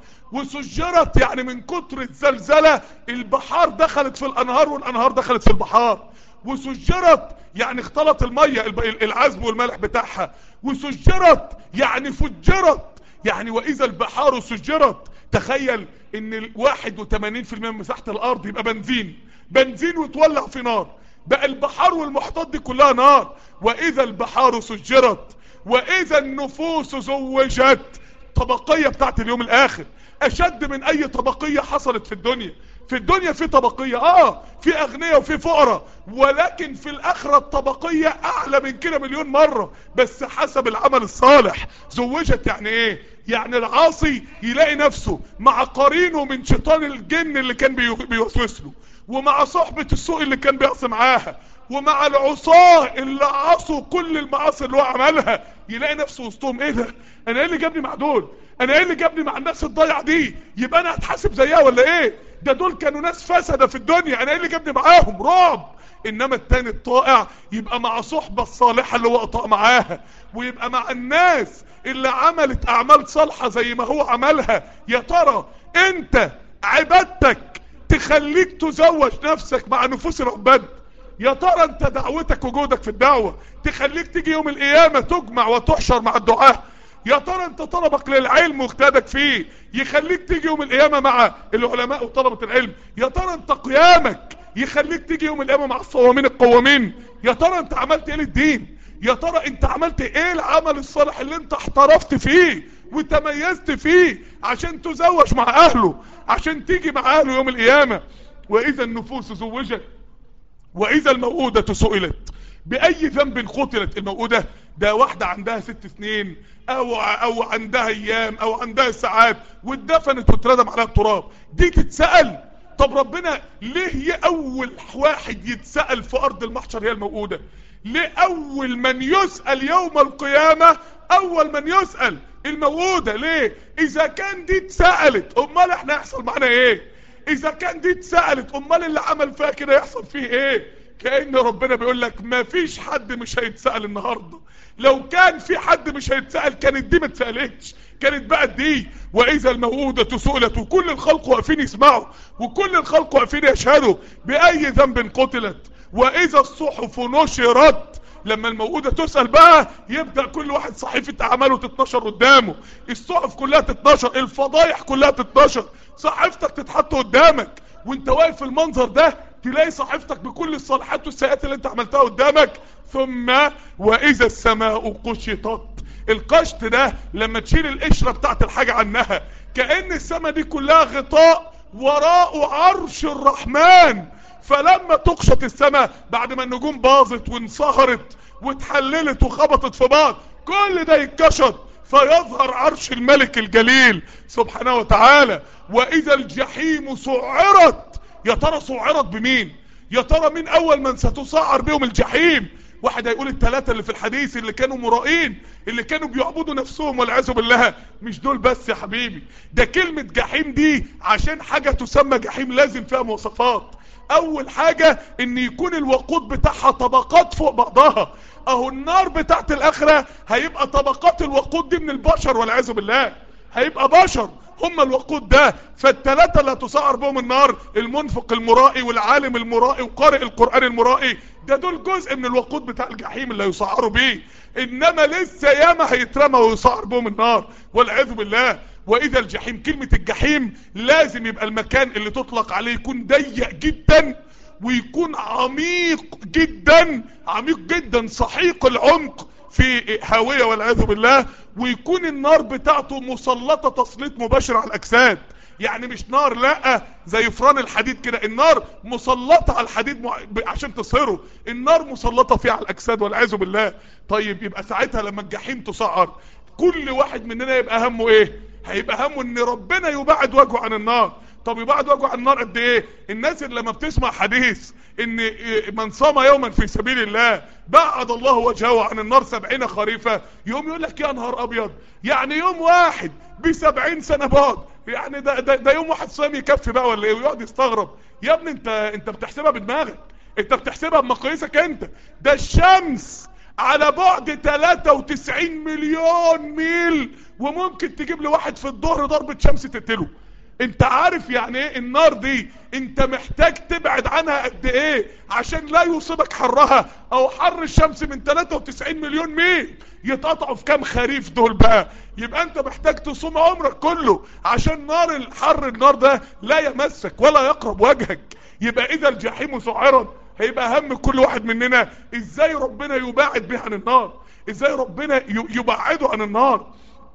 وسجرت يعني من كتر الزلزلة البحار دخلت في الانهار والانهار دخلت في البحار وسجرت يعني اختلط المية الب- العذب والملح بتاعها وسجرت يعني فجرت يعني واذا البحار سجرت تخيل ان ال 81% من مساحة الارض يبقى بنزين بنزين وتولع في نار بقى البحار والمحيطات دي كلها نار واذا البحار سجرت واذا النفوس زوجت طبقية بتاعت اليوم الاخر اشد من اي طبقية حصلت في الدنيا في الدنيا في طبقية اه في اغنياء وفي فقراء ولكن في الاخرة الطبقية اعلى من كده مليون مرة بس حسب العمل الصالح زوجت يعني ايه يعني العاصي يلاقي نفسه مع قرينه من شيطان الجن اللي كان بيو- بيوسوس له ومع صحبة السوء اللي كان بيعصي معاها ومع العصاة اللي عصوا كل المعاصي اللي هو عملها يلاقي نفسه وسطهم ايه ده انا ايه اللي جابني مع دول انا ايه اللي جابني مع الناس الضايعه دي يبقى انا هتحاسب زيها ولا ايه ده دول كانوا ناس فسده في الدنيا انا ايه اللي جابني معاهم رعب انما التاني الطائع يبقى مع صحبة الصالحة اللي هو قطع معاها ويبقى مع الناس اللي عملت اعمال صالحة زي ما هو عملها يا ترى انت عبادتك تخليك تزوج نفسك مع نفوس العباد يا ترى انت دعوتك وجودك في الدعوة تخليك تيجي يوم القيامة تجمع وتحشر مع الدعاة يا ترى انت طلبك للعلم واجتهادك فيه يخليك تيجي يوم القيامة مع العلماء وطلبة العلم يا ترى انت قيامك يخليك تيجي يوم القيامة مع الصوامين القوامين يا ترى انت عملت ايه للدين يا ترى انت عملت ايه العمل الصالح اللي انت احترفت فيه وتميزت فيه عشان تزوج مع اهله عشان تيجي مع اهله يوم القيامة واذا النفوس زوجت واذا الموءودة سئلت باي ذنب قتلت الموءودة ده واحدة عندها ست سنين او او عندها ايام او عندها ساعات واتدفنت واتردم عليها التراب دي تتسأل طب ربنا ليه هي اول واحد يتسأل في ارض المحشر هي الموءودة ليه اول من يسأل يوم القيامة اول من يسأل الموءودة ليه اذا كان دي اتسألت امال احنا يحصل معنا ايه اذا كان دي اتسألت امال اللي عمل فيها كده يحصل فيه ايه كأن ربنا بيقول لك ما فيش حد مش هيتسأل النهاردة لو كان في حد مش هيتسأل كانت دي ما اتسألتش كانت بقت دي واذا الموءودة سئلت وكل الخلق واقفين يسمعوا وكل الخلق واقفين يشهدوا باي ذنب قتلت واذا الصحف نشرت لما الموءودة تسأل بقى يبدأ كل واحد صحيفة اعماله تتنشر قدامه الصحف كلها تتنشر الفضايح كلها تتنشر صحيفتك تتحط قدامك وانت واقف في المنظر ده تلاقي صحيفتك بكل الصالحات والسيئات اللي انت عملتها قدامك ثم واذا السماء قشطت القشط ده لما تشيل القشرة بتاعت الحاجة عنها كأن السماء دي كلها غطاء وراءه عرش الرحمن فلما تقشط السماء بعد ما النجوم باظت وانصهرت واتحللت وخبطت في بعض كل ده يتكشط فيظهر عرش الملك الجليل سبحانه وتعالى واذا الجحيم سعرت يا ترى سعرت بمين يا ترى مين اول من ستسعر بهم الجحيم واحد هيقول الثلاثة اللي في الحديث اللي كانوا مرائين اللي كانوا بيعبدوا نفسهم والعياذ بالله مش دول بس يا حبيبي ده كلمة جحيم دي عشان حاجة تسمى جحيم لازم فيها مواصفات اول حاجة ان يكون الوقود بتاعها طبقات فوق بعضها اهو النار بتاعت الاخرة هيبقى طبقات الوقود دي من البشر والعياذ بالله هيبقى بشر هم الوقود ده فالتلاتة اللي هتسعر بهم النار المنفق المرائي والعالم المرائي وقارئ القرآن المرائي ده دول جزء من الوقود بتاع الجحيم اللي هيسعروا بيه انما لسه ياما هيترمى ويسعر بهم النار والعياذ بالله واذا الجحيم كلمة الجحيم لازم يبقى المكان اللي تطلق عليه يكون ضيق جدا ويكون عميق جدا عميق جدا صحيق العمق في هاوية والعياذ بالله ويكون النار بتاعته مسلطة تسليط مباشر على الاجساد يعني مش نار لا زي فران الحديد كده النار مسلطة على الحديد مع... عشان تصهره النار مسلطة فيه على الاجساد والعياذ بالله طيب يبقى ساعتها لما الجحيم تسعر كل واحد مننا يبقى همه ايه هيبقى همه ان ربنا يبعد وجهه عن النار طب يبعد وجهه عن النار قد ايه الناس اللي لما بتسمع حديث ان من صام يوما في سبيل الله بعد الله وجهه عن النار سبعين خريفة يوم يقول لك يا نهار ابيض يعني يوم واحد بسبعين سنة بعد يعني ده, ده, ده يوم واحد صام يكفي بقى ولا ايه ويقعد يستغرب يا ابني انت انت بتحسبها بدماغك انت بتحسبها بمقاييسك انت ده الشمس على بعد 93 مليون ميل وممكن تجيب لواحد في الظهر ضربة شمس تقتله انت عارف يعني ايه النار دي انت محتاج تبعد عنها قد ايه عشان لا يصيبك حرها او حر الشمس من 93 مليون ميل يتقطعوا في كام خريف دول بقى يبقى انت محتاج تصوم عمرك كله عشان نار الحر النار ده لا يمسك ولا يقرب وجهك يبقى اذا الجحيم سعرت هيبقى هم كل واحد مننا ازاي ربنا يباعد به عن النار ازاي ربنا يبعده عن النار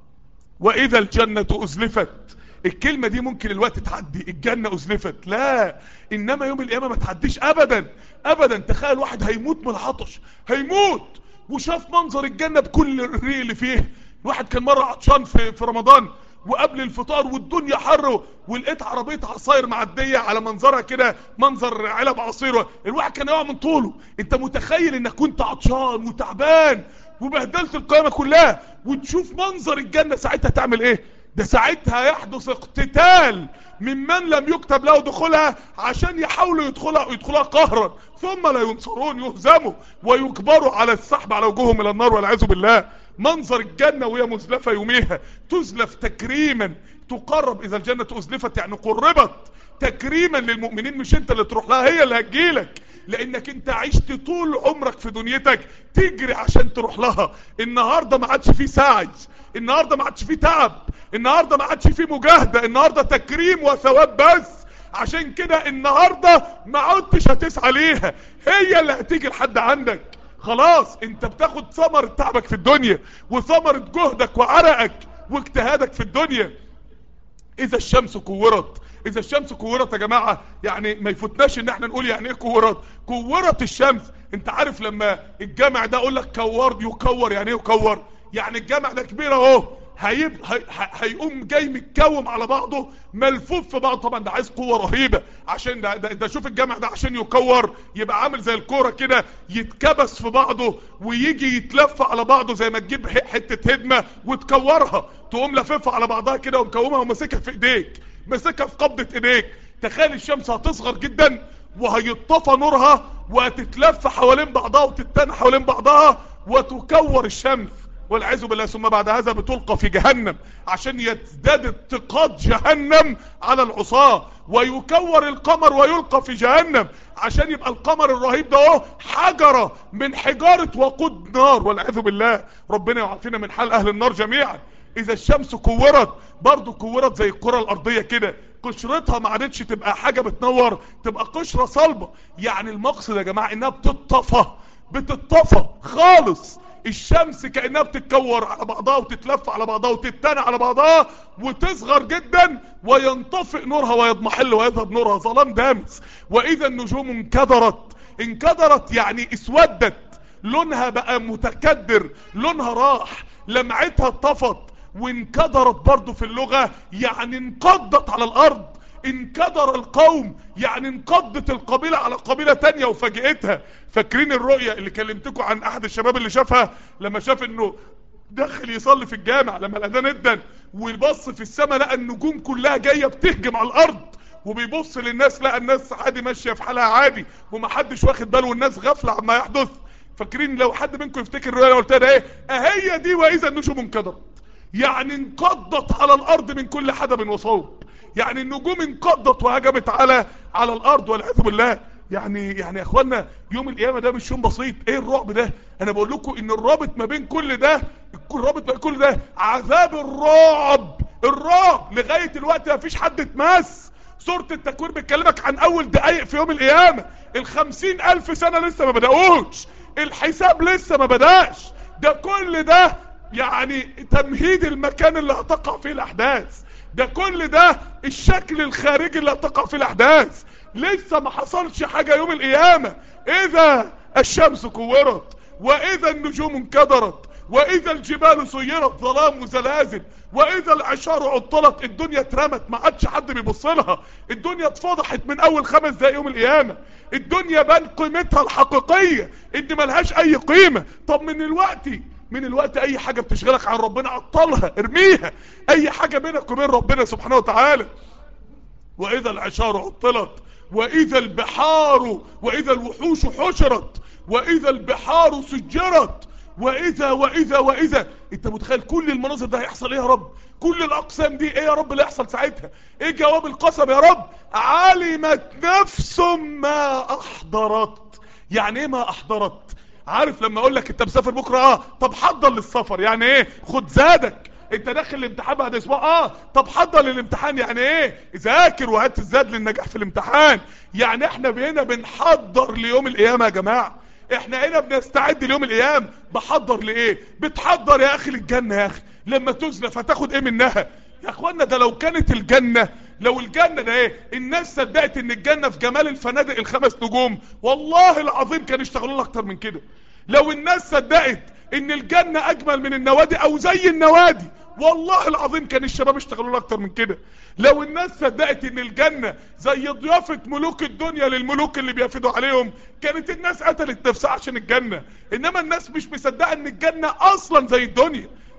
واذا الجنة ازلفت الكلمة دي ممكن الوقت تعدي الجنة ازلفت لا انما يوم القيامة ما تعديش ابدا ابدا تخيل واحد هيموت من العطش هيموت وشاف منظر الجنة بكل الريق اللي فيه واحد كان مرة عطشان في, في رمضان وقبل الفطار والدنيا حر ولقيت عربية عصاير معدية على منظرها كده منظر علب عصير الواحد كان يقع من طوله انت متخيل انك كنت عطشان وتعبان وبهدلت القيامة كلها وتشوف منظر الجنة ساعتها تعمل ايه ده ساعتها يحدث اقتتال ممن لم يكتب له دخولها عشان يحاولوا يدخلها يدخلها قهرا ثم لا ينصرون يهزموا ويجبروا على السحب على وجوههم الى النار والعياذ بالله منظر الجنة وهي مزلفة يوميها تزلف تكريما تقرب اذا الجنة ازلفت يعني قربت تكريما للمؤمنين مش انت اللي تروح لها هي اللي هتجيلك لانك انت عشت طول عمرك في دنيتك تجري عشان تروح لها النهاردة ما عادش فيه سعي النهاردة ما عادش فيه تعب النهاردة ما عادش فيه مجاهدة النهاردة تكريم وثواب بس عشان كده النهاردة ما عدتش هتسعى ليها هي اللي هتيجي لحد عندك خلاص انت بتاخد ثمرة تعبك في الدنيا وثمرة جهدك وعرقك واجتهادك في الدنيا اذا الشمس كورت اذا الشمس كورت يا جماعة يعني ما يفوتناش ان احنا نقول يعني ايه كورت كورت الشمس انت عارف لما الجامع ده اقول لك كور يكور يعني ايه يكور يعني الجامع ده كبير اهو هيب... هي... هيقوم جاي متكوم على بعضه ملفوف في بعض طبعا ده عايز قوة رهيبة عشان ده, ده, ده شوف الجامع ده عشان يكور يبقى عامل زي الكورة كده يتكبس في بعضه ويجي يتلف على بعضه زي ما تجيب حتة هدمة وتكورها تقوم لففها على بعضها كده ومكومها وماسكها في ايديك ماسكها في قبضة ايديك تخيل الشمس هتصغر جدا وهيطفى نورها وهتتلف حوالين بعضها وتتنى حوالين بعضها وتكور الشمس والعياذ بالله ثم بعد هذا بتلقى في جهنم عشان يزداد اتقاد جهنم على العصاة ويكور القمر ويلقى في جهنم عشان يبقى القمر الرهيب ده اهو حجرة من حجارة وقود نار والعياذ بالله ربنا يعافينا من حال اهل النار جميعا اذا الشمس كورت برضو كورت زي الكرة الارضية كده قشرتها ما عادتش تبقى حاجة بتنور تبقى قشرة صلبة يعني المقصد يا جماعة انها بتطفى بتطفى خالص الشمس كأنها بتتكور على بعضها وتتلف على بعضها وتتنى على بعضها وتصغر جدا وينطفئ نورها ويضمحل ويذهب نورها ظلام دامس واذا النجوم انكدرت انكدرت يعني اسودت لونها بقى متكدر لونها راح لمعتها اتطفت وانكدرت برضو في اللغة يعني انقضت على الارض انكدر القوم يعني انقضت القبيلة على قبيلة تانية وفاجئتها فاكرين الرؤية اللي كلمتكم عن احد الشباب اللي شافها لما شاف انه دخل يصلي في الجامع لما الاذان ادن ويبص في السماء لقى النجوم كلها جاية بتهجم على الارض وبيبص للناس لقى الناس عادي ماشية في حالها عادي ومحدش واخد باله والناس غافلة عما يحدث فاكرين لو حد منكم يفتكر الرؤية اللي قلتها ده ايه اهي دي واذا النجوم انكدرت يعني انقضت على الارض من كل حدب وصوب يعني النجوم انقضت وهجمت على على الارض والعياذ بالله يعني يعني يا اخوانا يوم القيامه ده مش يوم بسيط ايه الرعب ده انا بقول لكم ان الرابط ما بين كل ده الرابط ما بين كل ده عذاب الرعب الرعب لغايه الوقت ما فيش حد اتمس سورة التكوير بتكلمك عن اول دقايق في يوم القيامة الخمسين الف سنة لسه ما بدأوش الحساب لسه ما بدأش ده كل ده يعني تمهيد المكان اللي هتقع فيه الاحداث ده كل ده الشكل الخارجي اللي هتقع فيه الاحداث لسه ما حصلش حاجة يوم القيامة اذا الشمس كورت واذا النجوم انكدرت واذا الجبال سيرت ظلام وزلازل واذا العشار عطلت الدنيا اترمت ما عادش حد بيبص لها الدنيا اتفضحت من اول خمس دقايق يوم القيامة الدنيا بان قيمتها الحقيقية ان ملهاش اي قيمة طب من الوقت من الوقت اي حاجة بتشغلك عن ربنا عطلها ارميها اي حاجة بينك وبين ربنا سبحانه وتعالى واذا العشار عطلت واذا البحار واذا الوحوش حشرت واذا البحار سجرت واذا واذا واذا انت متخيل كل المناظر ده هيحصل ايه يا رب كل الاقسام دي ايه يا رب اللي هيحصل ساعتها ايه جواب القسم يا رب علمت نفس ما احضرت يعني ايه ما احضرت عارف لما اقول لك انت مسافر بكره اه طب حضر للسفر يعني ايه خد زادك انت داخل الامتحان بعد اسبوع اه طب حضر للامتحان يعني ايه ذاكر وهات الزاد للنجاح في الامتحان يعني احنا هنا بنحضر ليوم القيامه يا جماعه احنا هنا بنستعد ليوم القيامه بحضر لايه بتحضر يا اخي للجنه يا اخي لما تزلف هتاخد ايه منها يا اخوانا ده لو كانت الجنه لو الجنة ده ايه الناس صدقت ان الجنة في جمال الفنادق الخمس نجوم والله العظيم كانوا يشتغلوا لها اكتر من كده لو الناس صدقت ان الجنة اجمل من النوادي او زي النوادي والله العظيم كان الشباب اشتغلوا لها اكتر من كده لو الناس صدقت ان الجنة زي ضيافة ملوك الدنيا للملوك اللي بيفيدوا عليهم كانت الناس قتلت نفسها عشان الجنة انما الناس مش مصدقة ان الجنة اصلا زي الدنيا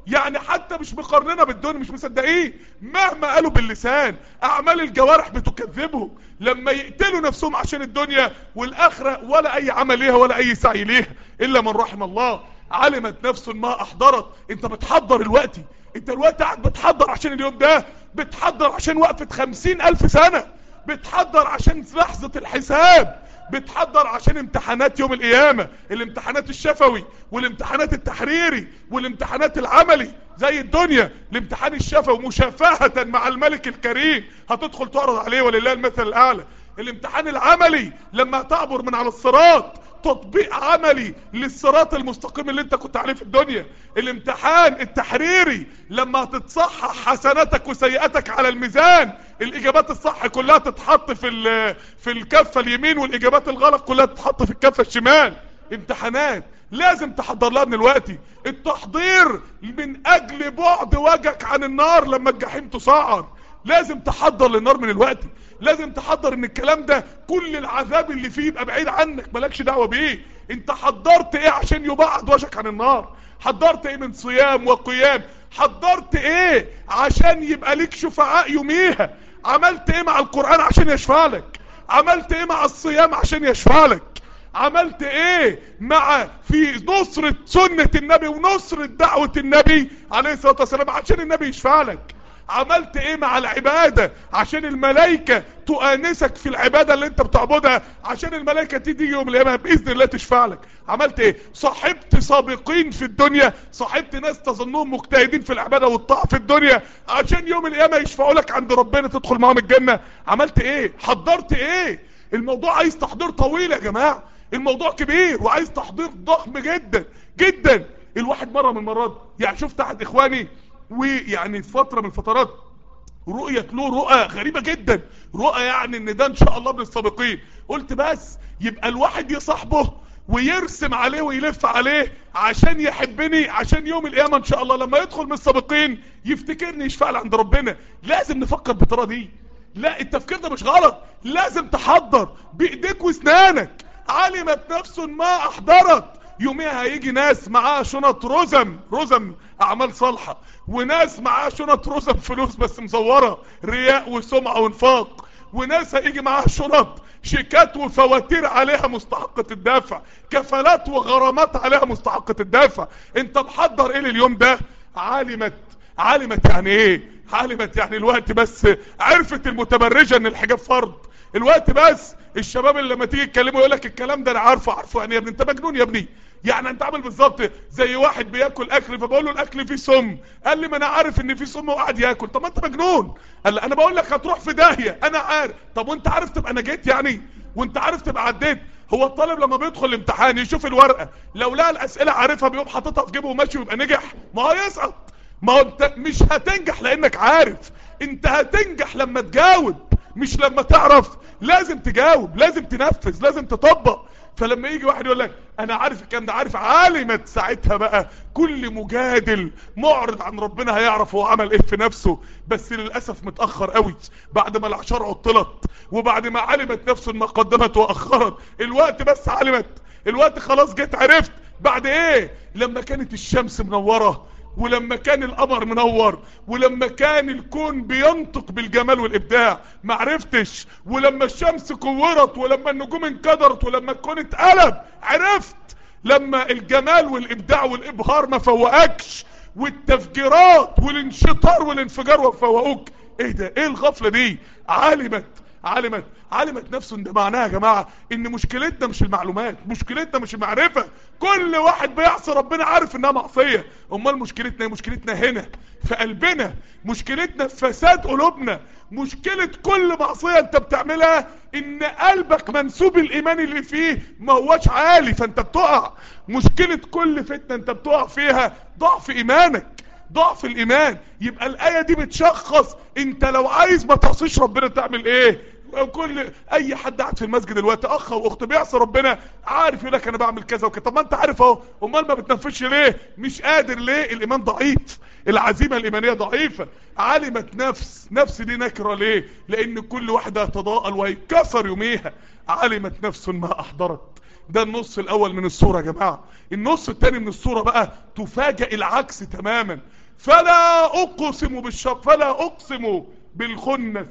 يعني حتى مش مقارننا بالدنيا مش مصدقين مهما قالوا باللسان اعمال الجوارح بتكذبهم لما يقتلوا نفسهم عشان الدنيا والاخره ولا اي عمل ليها ولا اي سعي ليها الا من رحم الله علمت نفس ما احضرت انت بتحضر الوقت انت الوقت قاعد بتحضر عشان اليوم ده بتحضر عشان وقفة خمسين الف سنة بتحضر عشان لحظة الحساب بتحضر عشان امتحانات يوم القيامة الامتحانات الشفوي والامتحانات التحريري والامتحانات العملي زي الدنيا الامتحان الشفوي مشافهة مع الملك الكريم هتدخل تعرض عليه ولله المثل الاعلى الامتحان العملي لما تعبر من على الصراط تطبيق عملي للصراط المستقيم اللي انت كنت عليه في الدنيا الامتحان التحريري لما تتصحح حسناتك وسيئاتك على الميزان الاجابات الصح كلها تتحط في في الكفه اليمين والاجابات الغلط كلها تتحط في الكفه الشمال امتحانات لازم تحضر لها من الوقت التحضير من اجل بعد وجهك عن النار لما الجحيم تصعر لازم تحضر للنار من الوقت لازم تحضر ان الكلام ده كل العذاب اللي فيه يبقى بعيد عنك مالكش دعوة بيه انت حضرت ايه عشان يبعد وجهك عن النار حضرت ايه من صيام وقيام حضرت ايه عشان يبقى ليك شفعاء يوميها عملت ايه مع القرآن عشان يشفع لك عملت ايه مع الصيام عشان يشفع لك عملت ايه مع في نصرة سنة النبي ونصرة دعوة النبي عليه الصلاة والسلام عشان النبي يشفع لك عملت ايه مع العبادة عشان الملائكة تؤانسك في العبادة اللي انت بتعبدها عشان الملائكة تيجي يوم القيامة بإذن الله تشفع لك عملت ايه صاحبت سابقين في الدنيا صاحبت ناس تظنهم مجتهدين في العبادة والطاعة في الدنيا عشان يوم القيامة يشفعوا لك عند ربنا تدخل معاهم الجنة عملت ايه حضرت ايه الموضوع عايز تحضير طويل يا جماعة الموضوع كبير وعايز تحضير ضخم جدا جدا الواحد مرة من المرات يعني شفت احد اخواني ويعني في فترة من الفترات رؤية له رؤى غريبة جدا رؤى يعني ان ده ان شاء الله من السابقين قلت بس يبقى الواحد يصاحبه ويرسم عليه ويلف عليه عشان يحبني عشان يوم القيامة ان شاء الله لما يدخل من السابقين يفتكرني يشفع لي عند ربنا لازم نفكر بالطريقه دي لا التفكير ده مش غلط لازم تحضر بايديك واسنانك علمت نفس ما احضرت يوميها هيجي ناس معاها شنط رزم رزم اعمال صالحة وناس معاها شنط رزم فلوس بس مزورة رياء وسمعة وانفاق وناس هيجي معاها شنط شيكات وفواتير عليها مستحقة الدافع كفلات وغرامات عليها مستحقة الدافع انت محضر ايه لليوم ده علمت علمت يعني ايه علمت يعني الوقت بس عرفت المتبرجة ان الحجاب فرض الوقت بس الشباب اللي لما تيجي تكلمه يقول لك الكلام ده انا عارفه عارفه يعني يا ابني انت مجنون يا ابني يعني انت عامل بالظبط زي واحد بياكل اكل فبقول له الاكل فيه سم قال لي ما انا عارف ان فيه سم وقعد ياكل طب ما انت مجنون قال لي انا بقول لك هتروح في داهيه انا عارف طب وانت عارف تبقى انا جيت يعني وانت عارف تبقى عديت هو الطالب لما بيدخل الامتحان يشوف الورقه لو لقى الاسئله عارفها بيقوم حاططها في جيبه وماشي ويبقى نجح ما هو يسقط ما هو انت مش هتنجح لانك عارف انت هتنجح لما تجاوب مش لما تعرف لازم تجاوب لازم تنفذ لازم تطبق فلما يجي واحد يقول لك انا عارف الكلام ده عارف علمت ساعتها بقى كل مجادل معرض عن ربنا هيعرف هو عمل ايه في نفسه بس للاسف متاخر قوي بعد ما العشار عطلت وبعد ما علمت نفسه ما قدمت واخرت الوقت بس علمت الوقت خلاص جيت عرفت بعد ايه لما كانت الشمس منوره ولما كان القمر منور ولما كان الكون بينطق بالجمال والابداع معرفتش ولما الشمس كورت ولما النجوم انكدرت ولما الكون اتقلب عرفت لما الجمال والابداع والابهار ما فوقكش والتفجيرات والانشطار والانفجار وفوقوك ايه ده ايه الغفلة دي علمت علمت علمت نفسه ان ده معناها يا جماعة ان مشكلتنا مش المعلومات مشكلتنا مش المعرفة كل واحد بيعصي ربنا عارف انها معصية امال مشكلتنا مشكلتنا هنا في قلبنا مشكلتنا في فساد قلوبنا مشكلة كل معصية انت بتعملها ان قلبك منسوب الايمان اللي فيه ما هوش عالي فانت بتقع مشكلة كل فتنة انت بتقع فيها ضعف ايمانك ضعف الايمان يبقى الاية دي بتشخص انت لو عايز ما تعصيش ربنا تعمل ايه كل اي حد قاعد في المسجد دلوقتي اخ واخت بيعصي ربنا عارف يقول لك انا بعمل كذا وكذا طب ما انت عارف اهو امال ما بتنفذش ليه مش قادر ليه الايمان ضعيف العزيمه الايمانيه ضعيفه علمت نفس نفس دي نكره ليه لان كل واحده تضاءل وهيكسر يوميها علمت نفس ما احضرت ده النص الاول من الصورة يا جماعة النص التاني من الصورة بقى تفاجئ العكس تماما فلا اقسم بالشق فلا اقسم بالخنس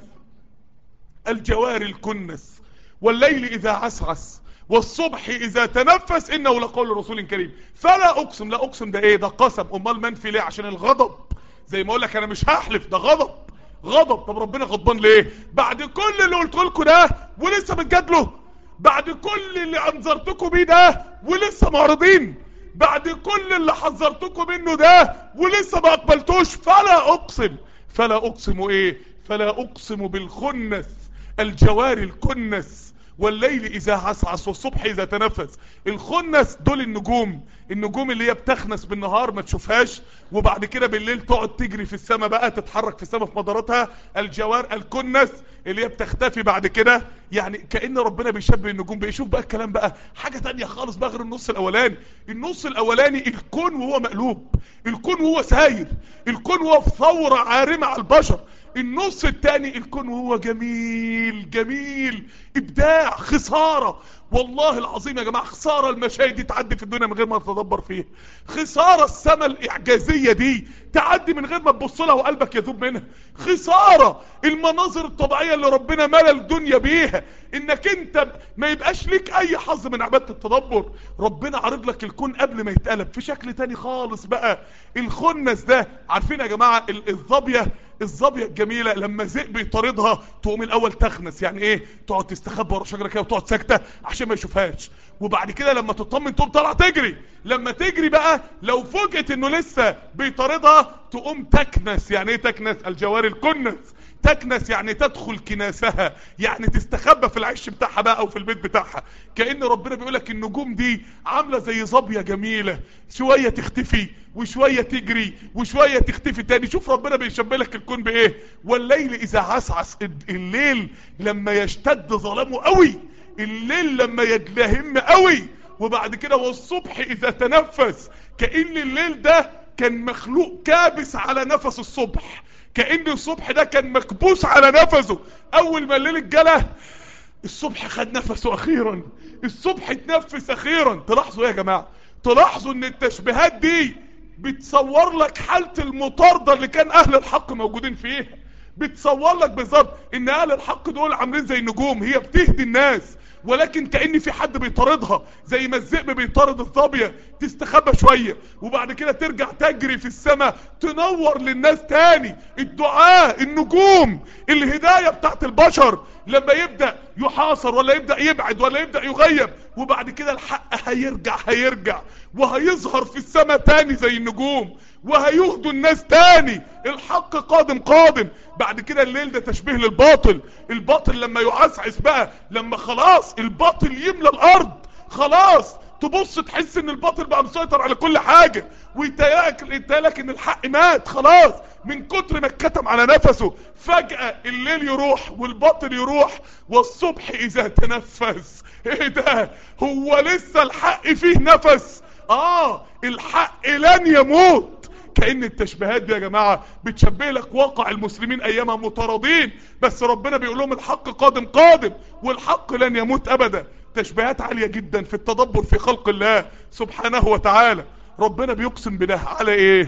الجوار الكنس والليل اذا عسعس والصبح اذا تنفس انه لقول رسول كريم فلا اقسم لا اقسم ده ايه ده قسم امال منفي ليه عشان الغضب زي ما اقول لك انا مش هحلف ده غضب غضب طب ربنا غضبان ليه بعد كل اللي قلت لكم ده ولسه بتجادلوا بعد كل اللي انذرتكم بيه ده ولسه معرضين بعد كل اللي حذرتكم منه ده ولسه ما اقبلتوش فلا اقسم فلا اقسم ايه فلا اقسم بالخنس الجوار الكنس والليل اذا عسعس والصبح اذا تنفس الخنس دول النجوم النجوم اللي هي بتخنس بالنهار ما تشوفهاش وبعد كده بالليل تقعد تجري في السماء بقى تتحرك في السماء في مداراتها الجوار الكنس اللي هي بتختفي بعد كده يعني كأن ربنا بيشبه النجوم بيشوف بقى الكلام بقى حاجة تانية خالص بقى غير النص الاولاني النص الاولاني الكون وهو مقلوب الكون وهو ساير الكون وهو في ثورة عارمة على البشر النص التاني الكون وهو جميل جميل ابداع خسارة والله العظيم يا جماعة خسارة المشاهد دي تعدي في الدنيا من غير ما تتدبر فيها خسارة السماء الاعجازية دي تعدي من غير ما تبص لها وقلبك يذوب منها خسارة المناظر الطبيعية اللي ربنا ملا الدنيا بيها انك انت ما يبقاش ليك اي حظ من عبادة التدبر ربنا عرض لك الكون قبل ما يتقلب في شكل تاني خالص بقى الخنس ده عارفين يا جماعة الظابية الظابية الجميلة لما ذئب يطاردها تقوم الاول تخنس يعني ايه تقعد تستخبى ورا شجرة كده وتقعد ساكتة عشان ما يشوفهاش وبعد كده لما تطمن تقوم طالعه تجري لما تجري بقى لو فوجئت انه لسه بيطاردها تقوم تكنس يعني ايه تكنس الجوار الكنس تكنس يعني تدخل كناسها يعني تستخبى في العش بتاعها بقى او في البيت بتاعها كأن ربنا بيقولك النجوم دي عاملة زي ظابية جميلة شوية تختفي وشوية تجري وشوية تختفي تاني شوف ربنا بيشبه لك الكون بايه والليل اذا عسعس الليل لما يشتد ظلامه قوي الليل لما يدلهم قوي وبعد كده والصبح اذا تنفس كأن الليل ده كان مخلوق كابس على نفس الصبح كأن الصبح ده كان مكبوس على نفسه اول ما الليل اتجله الصبح خد نفسه اخيرا الصبح اتنفس اخيرا تلاحظوا يا جماعة تلاحظوا ان التشبيهات دي بتصور لك حالة المطاردة اللي كان اهل الحق موجودين فيها بتصور لك بالظبط ان اهل الحق دول عاملين زي النجوم هي بتهدي الناس ولكن كأن في حد بيطاردها زي ما الذئب بيطارد الظابية تستخبى شوية وبعد كده ترجع تجري في السماء تنور للناس تاني الدعاء النجوم الهداية بتاعت البشر لما يبدأ يحاصر ولا يبدأ يبعد ولا يبدأ يغيب وبعد كده الحق هيرجع هيرجع وهيظهر في السماء تاني زي النجوم وهيهدوا الناس تاني الحق قادم قادم بعد كده الليل ده تشبيه للباطل الباطل لما يعسعس بقى لما خلاص الباطل يملى الارض خلاص تبص تحس ان الباطل بقى مسيطر على كل حاجة ويتهيألك يتهيألك ان الحق مات خلاص من كتر ما اتكتم على نفسه فجأة الليل يروح والباطل يروح والصبح اذا تنفس ايه ده هو لسه الحق فيه نفس اه الحق لن يموت كأن التشبيهات دي يا جماعة بتشبه لك واقع المسلمين ايامها مطاردين بس ربنا بيقول لهم الحق قادم قادم والحق لن يموت ابدا تشبيهات عالية جدا في التدبر في خلق الله سبحانه وتعالى ربنا بيقسم بده على ايه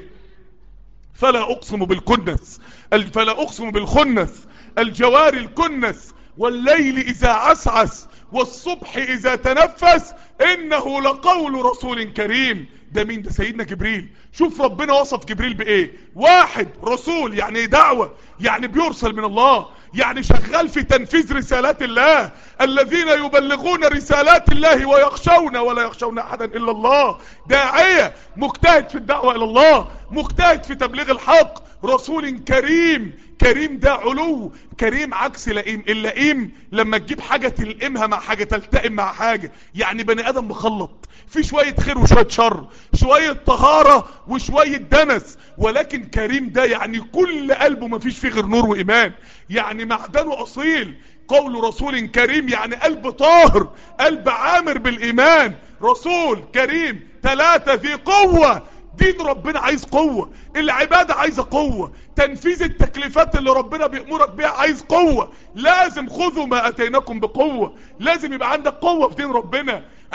فلا اقسم بالكنس فلا اقسم بالخنس الجوار الكنس والليل اذا عسعس والصبح اذا تنفس انه لقول رسول كريم ده مين ده سيدنا جبريل شوف ربنا وصف جبريل بايه واحد رسول يعني دعوة يعني بيرسل من الله يعني شغال في تنفيذ رسالات الله الذين يبلغون رسالات الله ويخشون ولا يخشون احدا الا الله داعية مجتهد في الدعوة الى الله مجتهد في تبليغ الحق رسول كريم كريم ده علو كريم عكس لئيم اللئيم لما تجيب حاجة تلئمها مع حاجة تلتئم مع حاجة يعني بني ادم مخلط في شوية خير وشوية شر شوية طهارة وشوية دنس ولكن كريم ده يعني كل قلبه ما فيش فيه غير نور وإيمان يعني معدنه أصيل قول رسول كريم يعني قلب طاهر قلب عامر بالإيمان رسول كريم ثلاثة ذي قوة دين ربنا عايز قوة العبادة عايزة قوة تنفيذ التكليفات اللي ربنا بيأمرك بيها عايز قوة لازم خذوا ما أتيناكم بقوة لازم يبقى عندك قوة في دين ربنا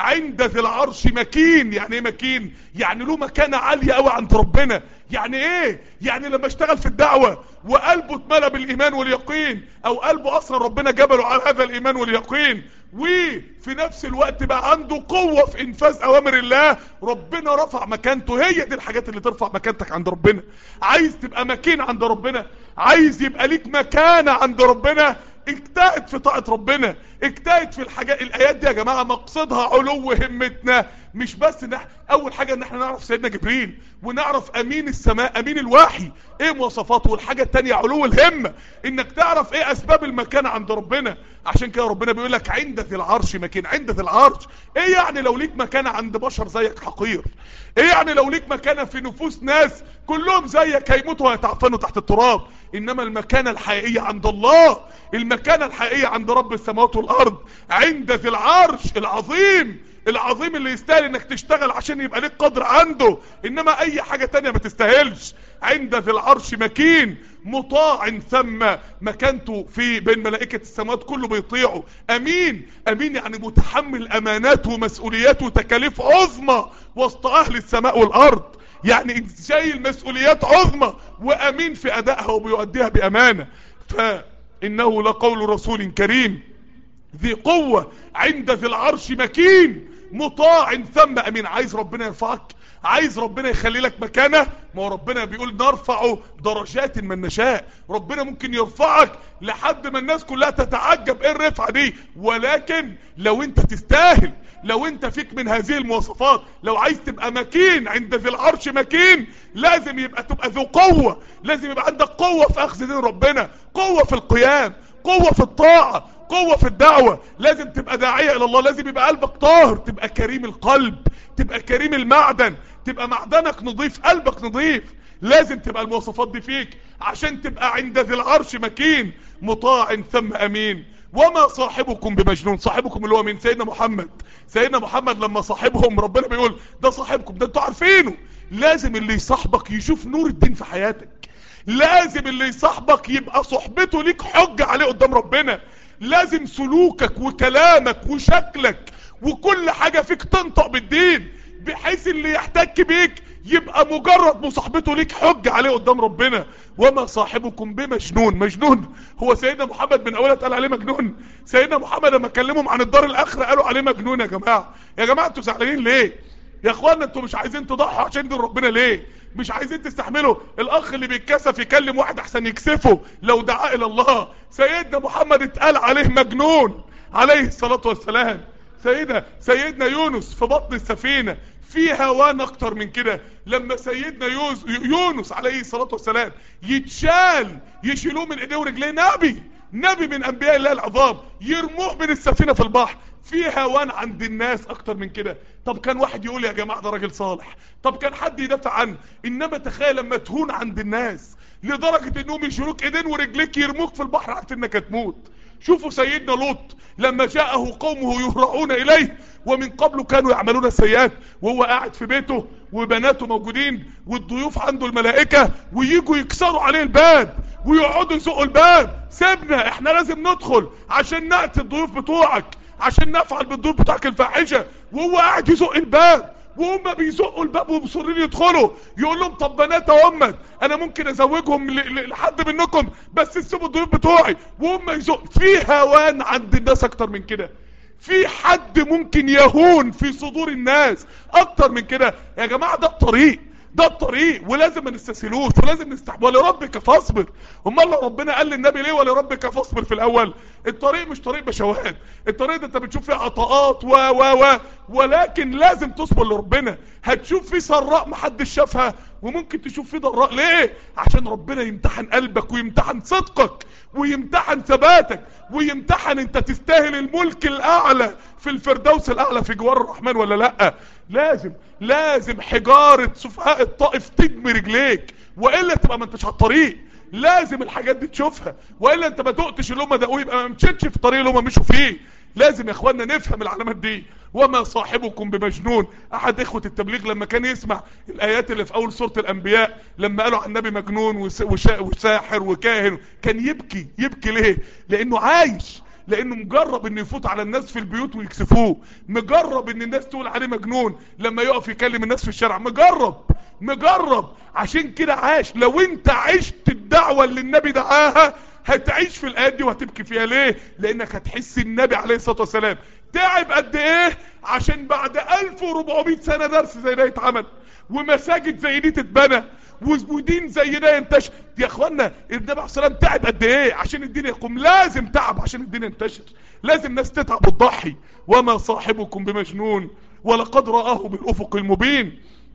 عند ذي العرش مكين يعني ايه مكين يعني له مكانة عالية قوي عند ربنا يعني ايه يعني لما اشتغل في الدعوة وقلبه اتملى بالايمان واليقين او قلبه اصلا ربنا جبله على هذا الايمان واليقين وفي نفس الوقت بقى عنده قوة في انفاذ اوامر الله ربنا رفع مكانته هي دي الحاجات اللي ترفع مكانتك عند ربنا عايز تبقى مكين عند ربنا عايز يبقى ليك مكانة عند ربنا اجتهد في طاعة ربنا اجتهد في الحاجات الايات دي يا جماعة مقصدها علو همتنا مش بس ان احنا اول حاجة ان احنا نعرف سيدنا جبريل ونعرف امين السماء امين الوحي ايه مواصفاته والحاجة التانية علو الهمة انك تعرف ايه اسباب المكانة عند ربنا عشان كده ربنا بيقول لك عند ذي العرش مكان عند ذي العرش ايه يعني لو ليك مكانة عند بشر زيك حقير ايه يعني لو ليك مكانة في نفوس ناس كلهم زيك هيموتوا ويتعفنوا تحت التراب انما المكانة الحقيقية عند الله المكانة الحقيقية عند رب السماوات والارض عند ذي العرش العظيم العظيم اللي يستاهل انك تشتغل عشان يبقى ليك قدر عنده انما اي حاجة تانية ما تستاهلش عند ذي العرش مكين مطاع ثم مكانته في بين ملائكة السماوات كله بيطيعه امين امين يعني متحمل امانات ومسؤوليات وتكاليف عظمى وسط اهل السماء والارض يعني شايل مسؤوليات عظمى وامين في ادائها وبيؤديها بامانة فانه لقول رسول كريم ذي قوة عند ذي العرش مكين مطاع ثم امين عايز ربنا يرفعك عايز ربنا يخلي لك مكانه ما هو ربنا بيقول نرفع درجات من نشاء ربنا ممكن يرفعك لحد ما الناس كلها تتعجب ايه الرفعه دي ولكن لو انت تستاهل لو انت فيك من هذه المواصفات لو عايز تبقى مكين عند ذي العرش مكين لازم يبقى تبقى ذو قوة لازم يبقى عندك قوة في اخذ دين ربنا قوة في القيام قوة في الطاعة قوة في الدعوة لازم تبقى داعية الى الله لازم يبقى قلبك طاهر تبقى كريم القلب تبقى كريم المعدن تبقى معدنك نظيف قلبك نظيف لازم تبقى المواصفات دي فيك عشان تبقى عند ذي العرش مكين مطاع ثم امين وما صاحبكم بمجنون صاحبكم اللي هو من سيدنا محمد سيدنا محمد لما صاحبهم ربنا بيقول ده صاحبكم ده انتوا عارفينه لازم اللي يصاحبك يشوف نور الدين في حياتك لازم اللي يصاحبك يبقى صحبته ليك حجة عليه قدام ربنا لازم سلوكك وكلامك وشكلك وكل حاجة فيك تنطق بالدين بحيث اللي يحتك بيك يبقى مجرد مصاحبته ليك حجة عليه قدام ربنا وما صاحبكم بمجنون مجنون هو سيدنا محمد من اولها اتقال عليه مجنون سيدنا محمد لما كلمهم عن الدار الاخرة قالوا عليه مجنون يا جماعة يا جماعة انتوا زعلانين ليه يا اخوانا انتوا مش عايزين تضحوا عشان دين ربنا ليه مش عايزين تستحملوا الاخ اللي بيتكسف يكلم واحد احسن يكسفه لو دعا الى الله سيدنا محمد اتقال عليه مجنون عليه الصلاة والسلام سيدنا سيدنا يونس في بطن السفينة في هوان اكتر من كده لما سيدنا يوز يونس عليه الصلاة والسلام يتشال يشيلوه من ايديه ورجليه نبي نبي من انبياء الله العظام يرموه من السفينة في البحر في هوان عند الناس اكتر من كده طب كان واحد يقول يا جماعة ده راجل صالح طب كان حد يدافع عنه انما تخيل لما تهون عند الناس لدرجة انهم يشيلوك ايدين ورجليك يرموك في البحر عارف انك هتموت شوفوا سيدنا لوط لما جاءه قومه يهرعون اليه ومن قبل كانوا يعملون السيئات وهو قاعد في بيته وبناته موجودين والضيوف عنده الملائكة ويجوا يكسروا عليه الباب ويقعدوا يزقوا الباب سيبنا احنا لازم ندخل عشان نأتي الضيوف بتوعك عشان نفعل بالضيوف بتوعك الفاحشة وهو قاعد يزق الباب وهم بيزقوا الباب ومصرين يدخلوا يقول لهم طب بنات امت انا ممكن ازوجهم لحد منكم بس تسيبوا الضيوف بتوعي وهم يزق في هوان عند الناس اكتر من كده في حد ممكن يهون في صدور الناس اكتر من كده يا جماعة ده الطريق ده الطريق ولازم ما نستسهلوش ولازم نستحمل ولربك فاصبر امال ربنا قال للنبي ليه ولربك فاصبر في الاول الطريق مش طريق بشوات الطريق ده انت بتشوف فيه عطاءات و و و ولكن لازم تصبر لربنا هتشوف فيه سراء محدش شافها وممكن تشوف فيه ضراء ليه عشان ربنا يمتحن قلبك ويمتحن صدقك ويمتحن ثباتك ويمتحن انت تستاهل الملك الاعلى في الفردوس الاعلى في جوار الرحمن ولا لا لازم لازم حجارة سفهاء الطائف تدمي رجليك والا تبقى ما انتش على الطريق لازم الحاجات دي تشوفها والا انت ما دقتش اللي هم دقوه يبقى ما مشيتش في الطريق اللي هم مشوا فيه لازم يا اخوانا نفهم العلامات دي وما صاحبكم بمجنون احد اخوة التبليغ لما كان يسمع الايات اللي في اول سورة الانبياء لما قالوا عن النبي مجنون وساحر وكاهن كان يبكي يبكي ليه لانه عايش لانه مجرب انه يفوت على الناس في البيوت ويكسفوه مجرب ان الناس تقول عليه مجنون لما يقف يكلم الناس في الشارع مجرب مجرب عشان كده عاش لو انت عشت الدعوة اللي النبي دعاها هتعيش في الايات دي وهتبكي فيها ليه لانك هتحس النبي عليه الصلاة والسلام تعب قد ايه عشان بعد 1400 سنة درس زي ده يتعمل ومساجد زي دي تتبنى ودين زي ده ينتشر يا اخوانا النبي عليه الصلاه والسلام تعب قد ايه عشان الدين يقوم لازم تعب عشان الدين ينتشر لازم ناس تتعب وتضحي وما صاحبكم بمجنون ولقد رآه بالافق المبين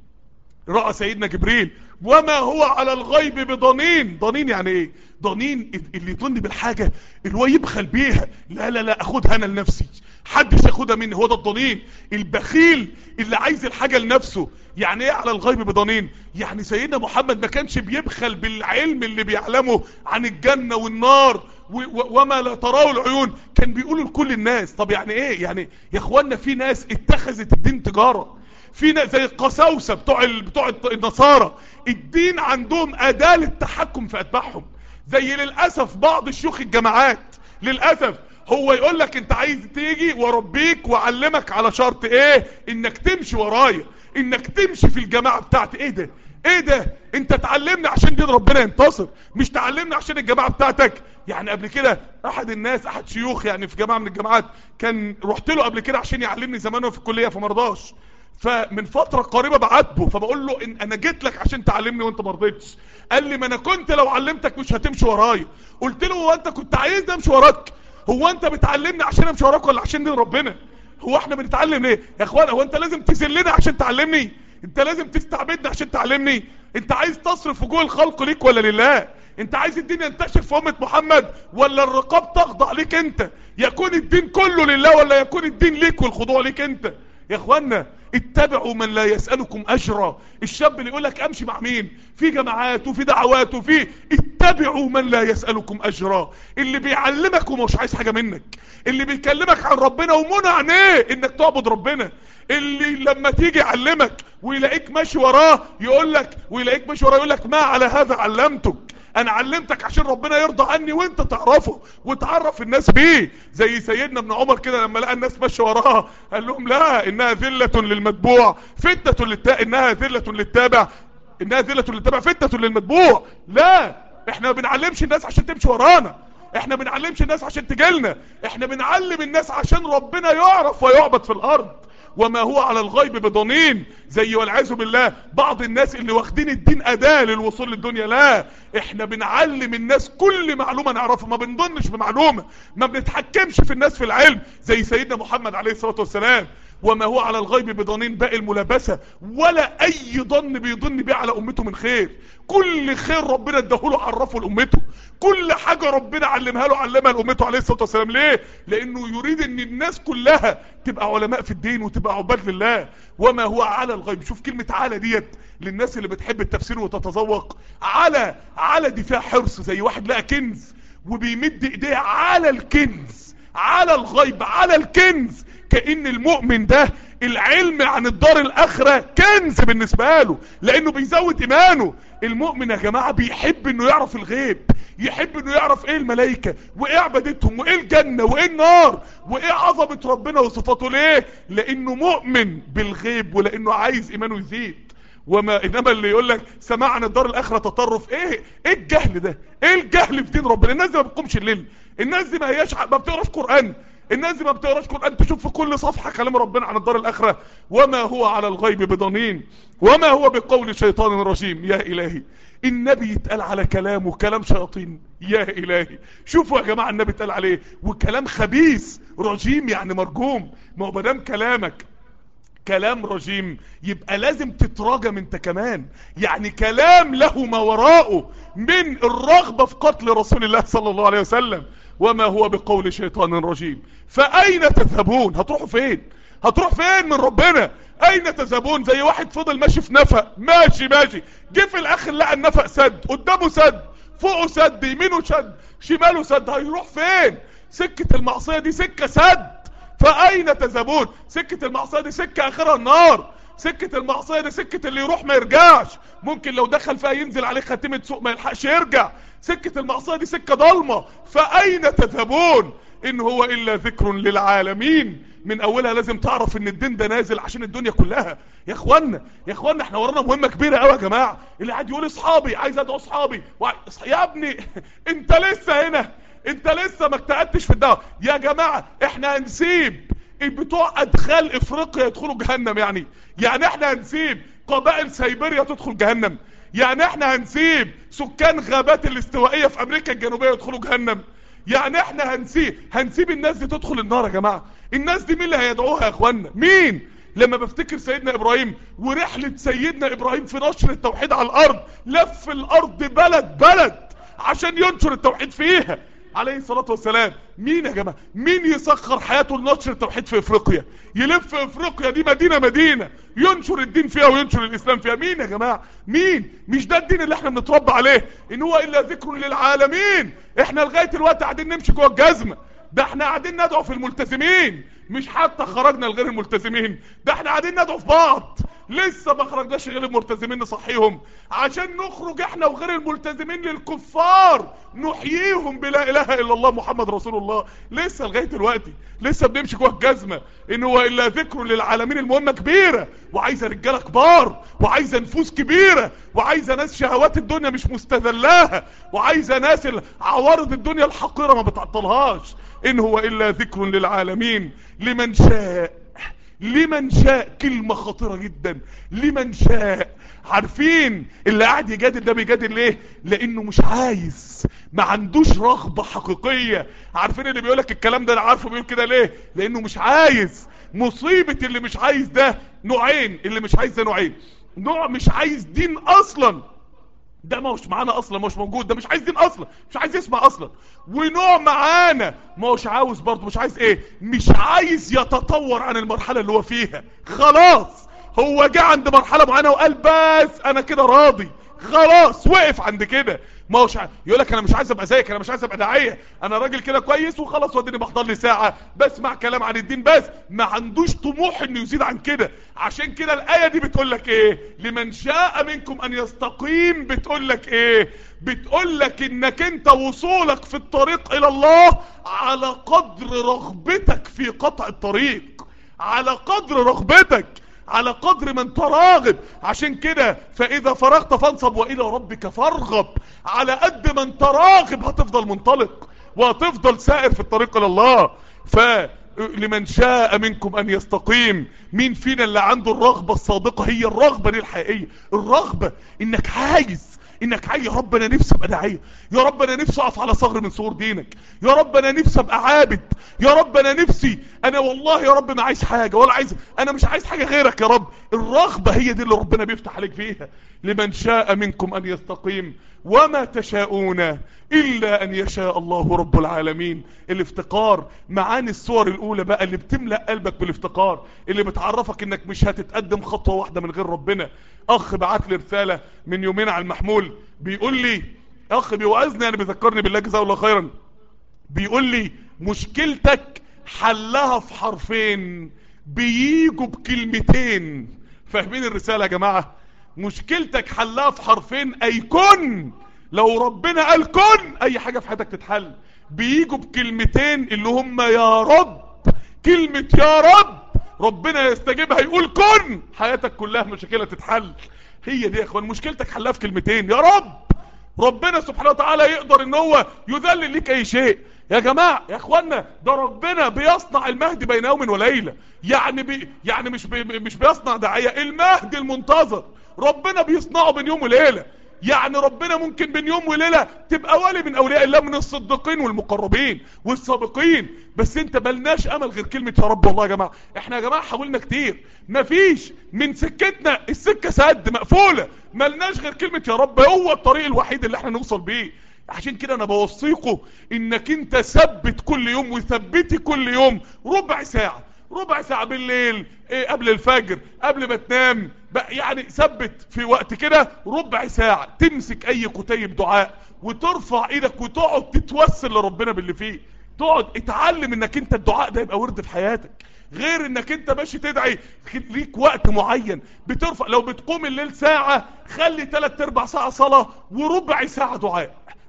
رأى سيدنا جبريل وما هو على الغيب بضنين ضنين يعني ايه ضنين اللي يظن بالحاجة اللي هو يبخل بيها لا لا لا اخدها انا لنفسي حدش ياخدها مني هو ده الضنين البخيل اللي عايز الحاجة لنفسه يعني ايه على الغيب بضنين يعني سيدنا محمد ما كانش بيبخل بالعلم اللي بيعلمه عن الجنة والنار وما لا تراه العيون كان بيقوله لكل الناس طب يعني ايه يعني يا اخوانا في ناس اتخذت الدين تجارة في ناس زي القساوسة بتوع ال... بتوع النصارى الدين عندهم اداة للتحكم في اتباعهم زي للأسف بعض شيوخ الجماعات للأسف هو يقول لك انت عايز تيجي وربيك وعلمك على شرط ايه انك تمشي ورايا انك تمشي في الجماعة بتاعتي ايه ده ايه ده انت تعلمني عشان دين ربنا ينتصر مش تعلمني عشان الجماعة بتاعتك يعني قبل كده احد الناس احد شيوخ يعني في جماعة من الجماعات كان رحت له قبل كده عشان يعلمني زمان في الكلية فمرضاش فمن فترة قريبة بعاتبه فبقول له إن انا جيت لك عشان تعلمني وانت ما رضيتش قال لي ما انا كنت لو علمتك مش هتمشي ورايا قلت له هو انت كنت عايزني امشي وراك هو انت بتعلمني عشان امشي وراك ولا عشان دين ربنا هو احنا بنتعلم ليه يا اخوان هو انت لازم تذلني عشان تعلمني انت لازم تستعبدني عشان تعلمني انت عايز تصرف وجوه الخلق ليك ولا لله انت عايز الدين ينتشر في امة محمد ولا الرقاب تخضع ليك انت يكون الدين كله لله ولا يكون الدين ليك والخضوع ليك انت يا اخوانا اتبعوا من لا يسألكم اجرا الشاب اللي يقول لك امشي مع مين في جماعات وفي دعوات وفي اتبعوا من لا يسألكم اجرا اللي بيعلمك ومش عايز حاجة منك اللي بيكلمك عن ربنا ومنع عينيه انك تعبد ربنا اللي لما تيجي يعلمك ويلاقيك ماشي وراه يقول لك ويلاقيك ماشي وراه يقول لك ما على هذا علمتك انا علمتك عشان ربنا يرضى عني وانت تعرفه وتعرف الناس بيه زي سيدنا ابن عمر كده لما لقى الناس ماشيه وراها قال لهم لا انها ذلة للمتبوع فتنة للتا انها ذلة للتابع انها ذلة للتابع فتنة للمتبوع لا احنا ما بنعلمش الناس عشان تمشي ورانا احنا بنعلمش الناس عشان تجيلنا احنا بنعلم الناس عشان ربنا يعرف ويعبد في الارض وما هو على الغيب بضنين زي والعياذ بالله بعض الناس اللي واخدين الدين اداة للوصول للدنيا لا احنا بنعلم الناس كل معلومة نعرفها ما بنضنش بمعلومة ما بنتحكمش في الناس في العلم زي سيدنا محمد عليه الصلاة والسلام وما هو على الغيب بضنين باقي الملابسة ولا اي ضن بيضن بيه على امته من خير كل خير ربنا اداهوله عرفه لامته كل حاجة ربنا علمها له علمها لامته عليه الصلاة والسلام ليه لانه يريد ان الناس كلها تبقى علماء في الدين وتبقى عباد لله وما هو على الغيب شوف كلمة على ديت للناس اللي بتحب التفسير وتتذوق على على دي فيها حرص زي واحد لقى كنز وبيمد ايديه على الكنز على الغيب على الكنز كأن المؤمن ده العلم عن الدار الاخرة كنز بالنسبة له لانه بيزود ايمانه المؤمن يا جماعة بيحب انه يعرف الغيب يحب انه يعرف ايه الملائكة وايه عبادتهم وايه الجنة وايه النار وايه عظمة ربنا وصفاته ليه لانه مؤمن بالغيب ولانه عايز ايمانه يزيد وما انما اللي يقول لك سماع عن الدار الاخره تطرف ايه ايه الجهل ده ايه الجهل في دين ربنا الناس دي ما بتقومش الليل الناس دي ما هياش ما بتقراش قران الناس دي ما بتقراش قران تشوف في كل صفحه كلام ربنا عن الدار الاخره وما هو على الغيب بضنين وما هو بقول شيطان رجيم يا الهي النبي يتقال على كلامه كلام شياطين يا الهي شوفوا يا جماعه النبي اتقال عليه وكلام خبيث رجيم يعني مرجوم ما هو مادام كلامك كلام رجيم يبقى لازم تتراجم انت كمان يعني كلام له ما وراءه من الرغبة في قتل رسول الله صلى الله عليه وسلم وما هو بقول شيطان رجيم فأين تذهبون هتروحوا فين هتروح فين من ربنا اين تذهبون زي واحد فضل ماشي في نفق ماشي ماشي جه في الاخر لقى النفق سد قدامه سد فوقه سد يمينه سد شماله سد هيروح فين سكة المعصية دي سكة سد فاين تذهبون سكة المعصية دي سكة اخرها النار سكة المعصية دي سكة اللي يروح ما يرجعش ممكن لو دخل فيها ينزل عليه خاتمة سوق ما يلحقش يرجع سكة المعصية دي سكة ضلمة فاين تذهبون ان هو الا ذكر للعالمين من اولها لازم تعرف ان الدين ده نازل عشان الدنيا كلها يا اخوانا يا اخوانا احنا ورانا مهمه كبيره قوي يا جماعه اللي قاعد يقول اصحابي عايز ادعو اصحابي وع- يا ابني انت لسه هنا انت لسه ما اجتهدتش في الدعوه يا جماعه احنا هنسيب بتوع ادخال افريقيا يدخلوا جهنم يعني يعني احنا هنسيب قبائل سيبيريا تدخل جهنم يعني احنا هنسيب سكان غابات الاستوائيه في امريكا الجنوبيه يدخلوا جهنم يعني احنا هنسيب هنسيب الناس دي تدخل النار يا جماعه الناس دي مين اللي هيدعوها يا اخوانا مين لما بفتكر سيدنا ابراهيم ورحله سيدنا ابراهيم في نشر التوحيد على الارض لف الارض بلد بلد عشان ينشر التوحيد فيها عليه الصلاة والسلام مين يا جماعة مين يسخر حياته لنشر التوحيد في افريقيا يلف افريقيا دي مدينة مدينة ينشر الدين فيها وينشر الاسلام فيها مين يا جماعة مين مش ده الدين اللي احنا بنتربى عليه ان هو الا ذكر للعالمين احنا لغاية الوقت قاعدين نمشي جوه الجزمة ده احنا قاعدين ندعو في الملتزمين مش حتى خرجنا لغير الملتزمين ده احنا قاعدين ندعو في بعض لسه ما خرجناش غير الملتزمين نصحيهم عشان نخرج احنا وغير الملتزمين للكفار نحييهم بلا اله الا الله محمد رسول الله لسه لغايه دلوقتي لسه بنمشي جوه الجزمه ان هو الا ذكر للعالمين المهمه كبيره وعايزه رجاله كبار وعايزه نفوس كبيره وعايزه ناس شهوات الدنيا مش مستذلاها وعايزه ناس عوارض الدنيا الحقيره ما بتعطلهاش ان هو الا ذكر للعالمين لمن شاء لمن شاء كلمة خطيرة جدا لمن شاء عارفين اللي قاعد يجادل ده بيجادل ليه لانه مش عايز ما عندوش رغبة حقيقية عارفين اللي بيقولك الكلام ده انا عارفه بيقول كده ليه لانه مش عايز مصيبة اللي مش عايز ده نوعين اللي مش عايز ده نوعين نوع مش عايز دين اصلا ده ما هوش معانا اصلا ما هوش موجود ده مش عايز دين اصلا مش عايز يسمع اصلا ونوع معانا ما هوش عاوز برضه مش عايز ايه مش عايز يتطور عن المرحله اللي هو فيها خلاص هو جه عند مرحله معينه وقال بس انا كده راضي خلاص وقف عند كده ما هوش ع... يقول لك انا مش عايز ابقى زيك انا مش عايز ابقى داعيه انا راجل كده كويس وخلاص وديني بحضر لي ساعه بسمع كلام عن الدين بس ما عندوش طموح انه يزيد عن كده عشان كده الايه دي بتقول لك ايه لمن شاء منكم ان يستقيم بتقول لك ايه بتقول لك انك انت وصولك في الطريق الى الله على قدر رغبتك في قطع الطريق على قدر رغبتك على قدر ما انت راغب عشان كده فاذا فرغت فانصب والى ربك فارغب على قد ما انت راغب هتفضل منطلق وهتفضل سائر في الطريق الى الله ف لمن شاء منكم ان يستقيم مين فينا اللي عنده الرغبة الصادقة هي الرغبة دي الحقيقية الرغبة انك عايز انك عايز يا رب انا نفسي ابقى داعيه يا رب انا نفسي اقف على ثغر من ثغور دينك يا رب انا نفسي ابقى عابد يا رب انا نفسي انا والله يا رب ما عايز حاجه ولا عايز انا مش عايز حاجه غيرك يا رب الرغبه هي دي اللي ربنا بيفتح عليك فيها لمن شاء منكم ان يستقيم وما تشاءون الا ان يشاء الله رب العالمين الافتقار معاني الصور الاولى بقى اللي بتملأ قلبك بالافتقار اللي بتعرفك انك مش هتتقدم خطوة واحدة من غير ربنا اخ بعت لي رسالة من يومين على المحمول بيقول لي اخ بيوعظني يعني بيذكرني بالله جزاه الله خيرا بيقول لي مشكلتك حلها في حرفين بييجوا بكلمتين فاهمين الرسالة يا جماعة مشكلتك حلها في حرفين اي كن لو ربنا قال كن اي حاجة في حياتك تتحل بييجوا بكلمتين اللي هم يا رب كلمة يا رب ربنا يستجيبها يقول كن حياتك كلها مشاكلها تتحل هي دي يا اخوان مشكلتك حلها في كلمتين يا رب ربنا سبحانه وتعالى يقدر ان هو يذلل ليك اي شيء يا جماعة يا اخوانا ده ربنا بيصنع المهدي بين يوم وليلة يعني بي يعني مش بي مش بيصنع داعية المهدي المنتظر ربنا بيصنعه بين يوم وليلة يعني ربنا ممكن بين يوم وليلة تبقى ولي من اولياء الله من الصديقين والمقربين والسابقين بس انت ملناش امل غير كلمة يا رب والله يا جماعة احنا يا جماعة حاولنا كتير مفيش من سكتنا السكة سد مقفولة ملناش غير كلمة يا رب هو الطريق الوحيد اللي احنا نوصل بيه عشان كده انا بوصيكم انك انت ثبت كل يوم وثبتي كل يوم ربع ساعة ربع ساعة بالليل ايه قبل الفجر قبل ما تنام بقى يعني ثبت في وقت كده ربع ساعة تمسك اي كتيب دعاء وترفع ايدك وتقعد تتوسل لربنا باللي فيه تقعد اتعلم انك انت الدعاء ده يبقى ورد في حياتك غير انك انت ماشي تدعي ليك وقت معين بترفع لو بتقوم الليل ساعة خلي تلات ارباع ساعة صلاة وربع ساعة دعاء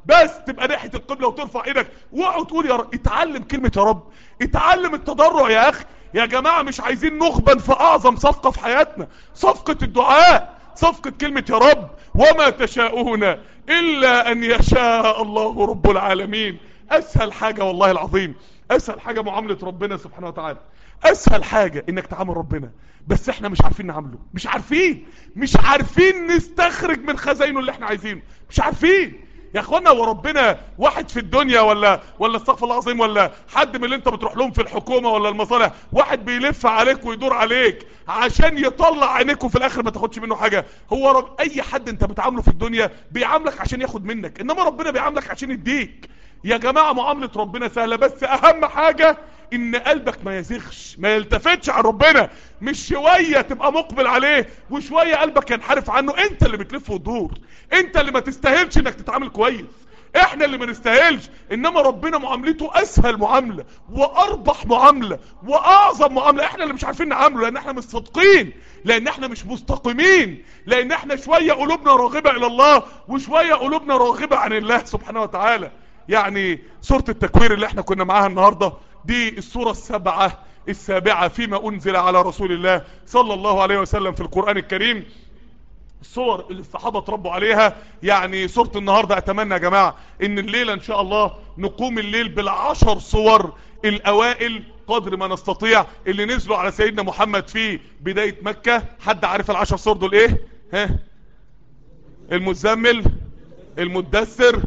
بس تبقى ناحيه القبله وترفع ايدك واقعد تقول يا رب اتعلم كلمه يا رب اتعلم التضرع يا اخي يا جماعه مش عايزين نخبن في اعظم صفقه في حياتنا صفقه الدعاء صفقة كلمة يا رب وما تشاءون إلا أن يشاء الله رب العالمين أسهل حاجة والله العظيم أسهل حاجة معاملة ربنا سبحانه وتعالى أسهل حاجة إنك تعامل ربنا بس احنا مش عارفين نعامله مش عارفين مش عارفين نستخرج من خزاينه اللي احنا عايزينه مش عارفين يا اخوانا وربنا واحد في الدنيا ولا ولا استغفر الله العظيم ولا حد من اللي انت بتروح لهم في الحكومه ولا المصالح واحد بيلف عليك ويدور عليك عشان يطلع عينيك وفي الاخر ما تاخدش منه حاجه هو رب اي حد انت بتعامله في الدنيا بيعاملك عشان ياخد منك انما ربنا بيعاملك عشان يديك يا جماعه معامله ربنا سهله بس اهم حاجه ان قلبك ما يزغش ما يلتفتش عن ربنا مش شوية تبقى مقبل عليه وشوية قلبك ينحرف عنه انت اللي بتلف وتدور انت اللي ما تستاهلش انك تتعامل كويس احنا اللي ما نستاهلش انما ربنا معاملته اسهل معاملة واربح معاملة واعظم معاملة احنا اللي مش عارفين نعامله لان احنا مش صادقين لان احنا مش مستقيمين لان احنا شوية قلوبنا راغبة الى الله وشوية قلوبنا راغبة عن الله سبحانه وتعالى يعني سورة التكوير اللي احنا كنا معاها النهاردة دي السورة السبعة السابعة فيما انزل على رسول الله صلى الله عليه وسلم في القرآن الكريم الصور اللي الصحابة تربوا عليها يعني سورة النهاردة اتمنى يا جماعة ان الليلة ان شاء الله نقوم الليل بالعشر صور الاوائل قدر ما نستطيع اللي نزلوا على سيدنا محمد في بداية مكة حد عارف العشر صور دول ايه ها المزمل المدثر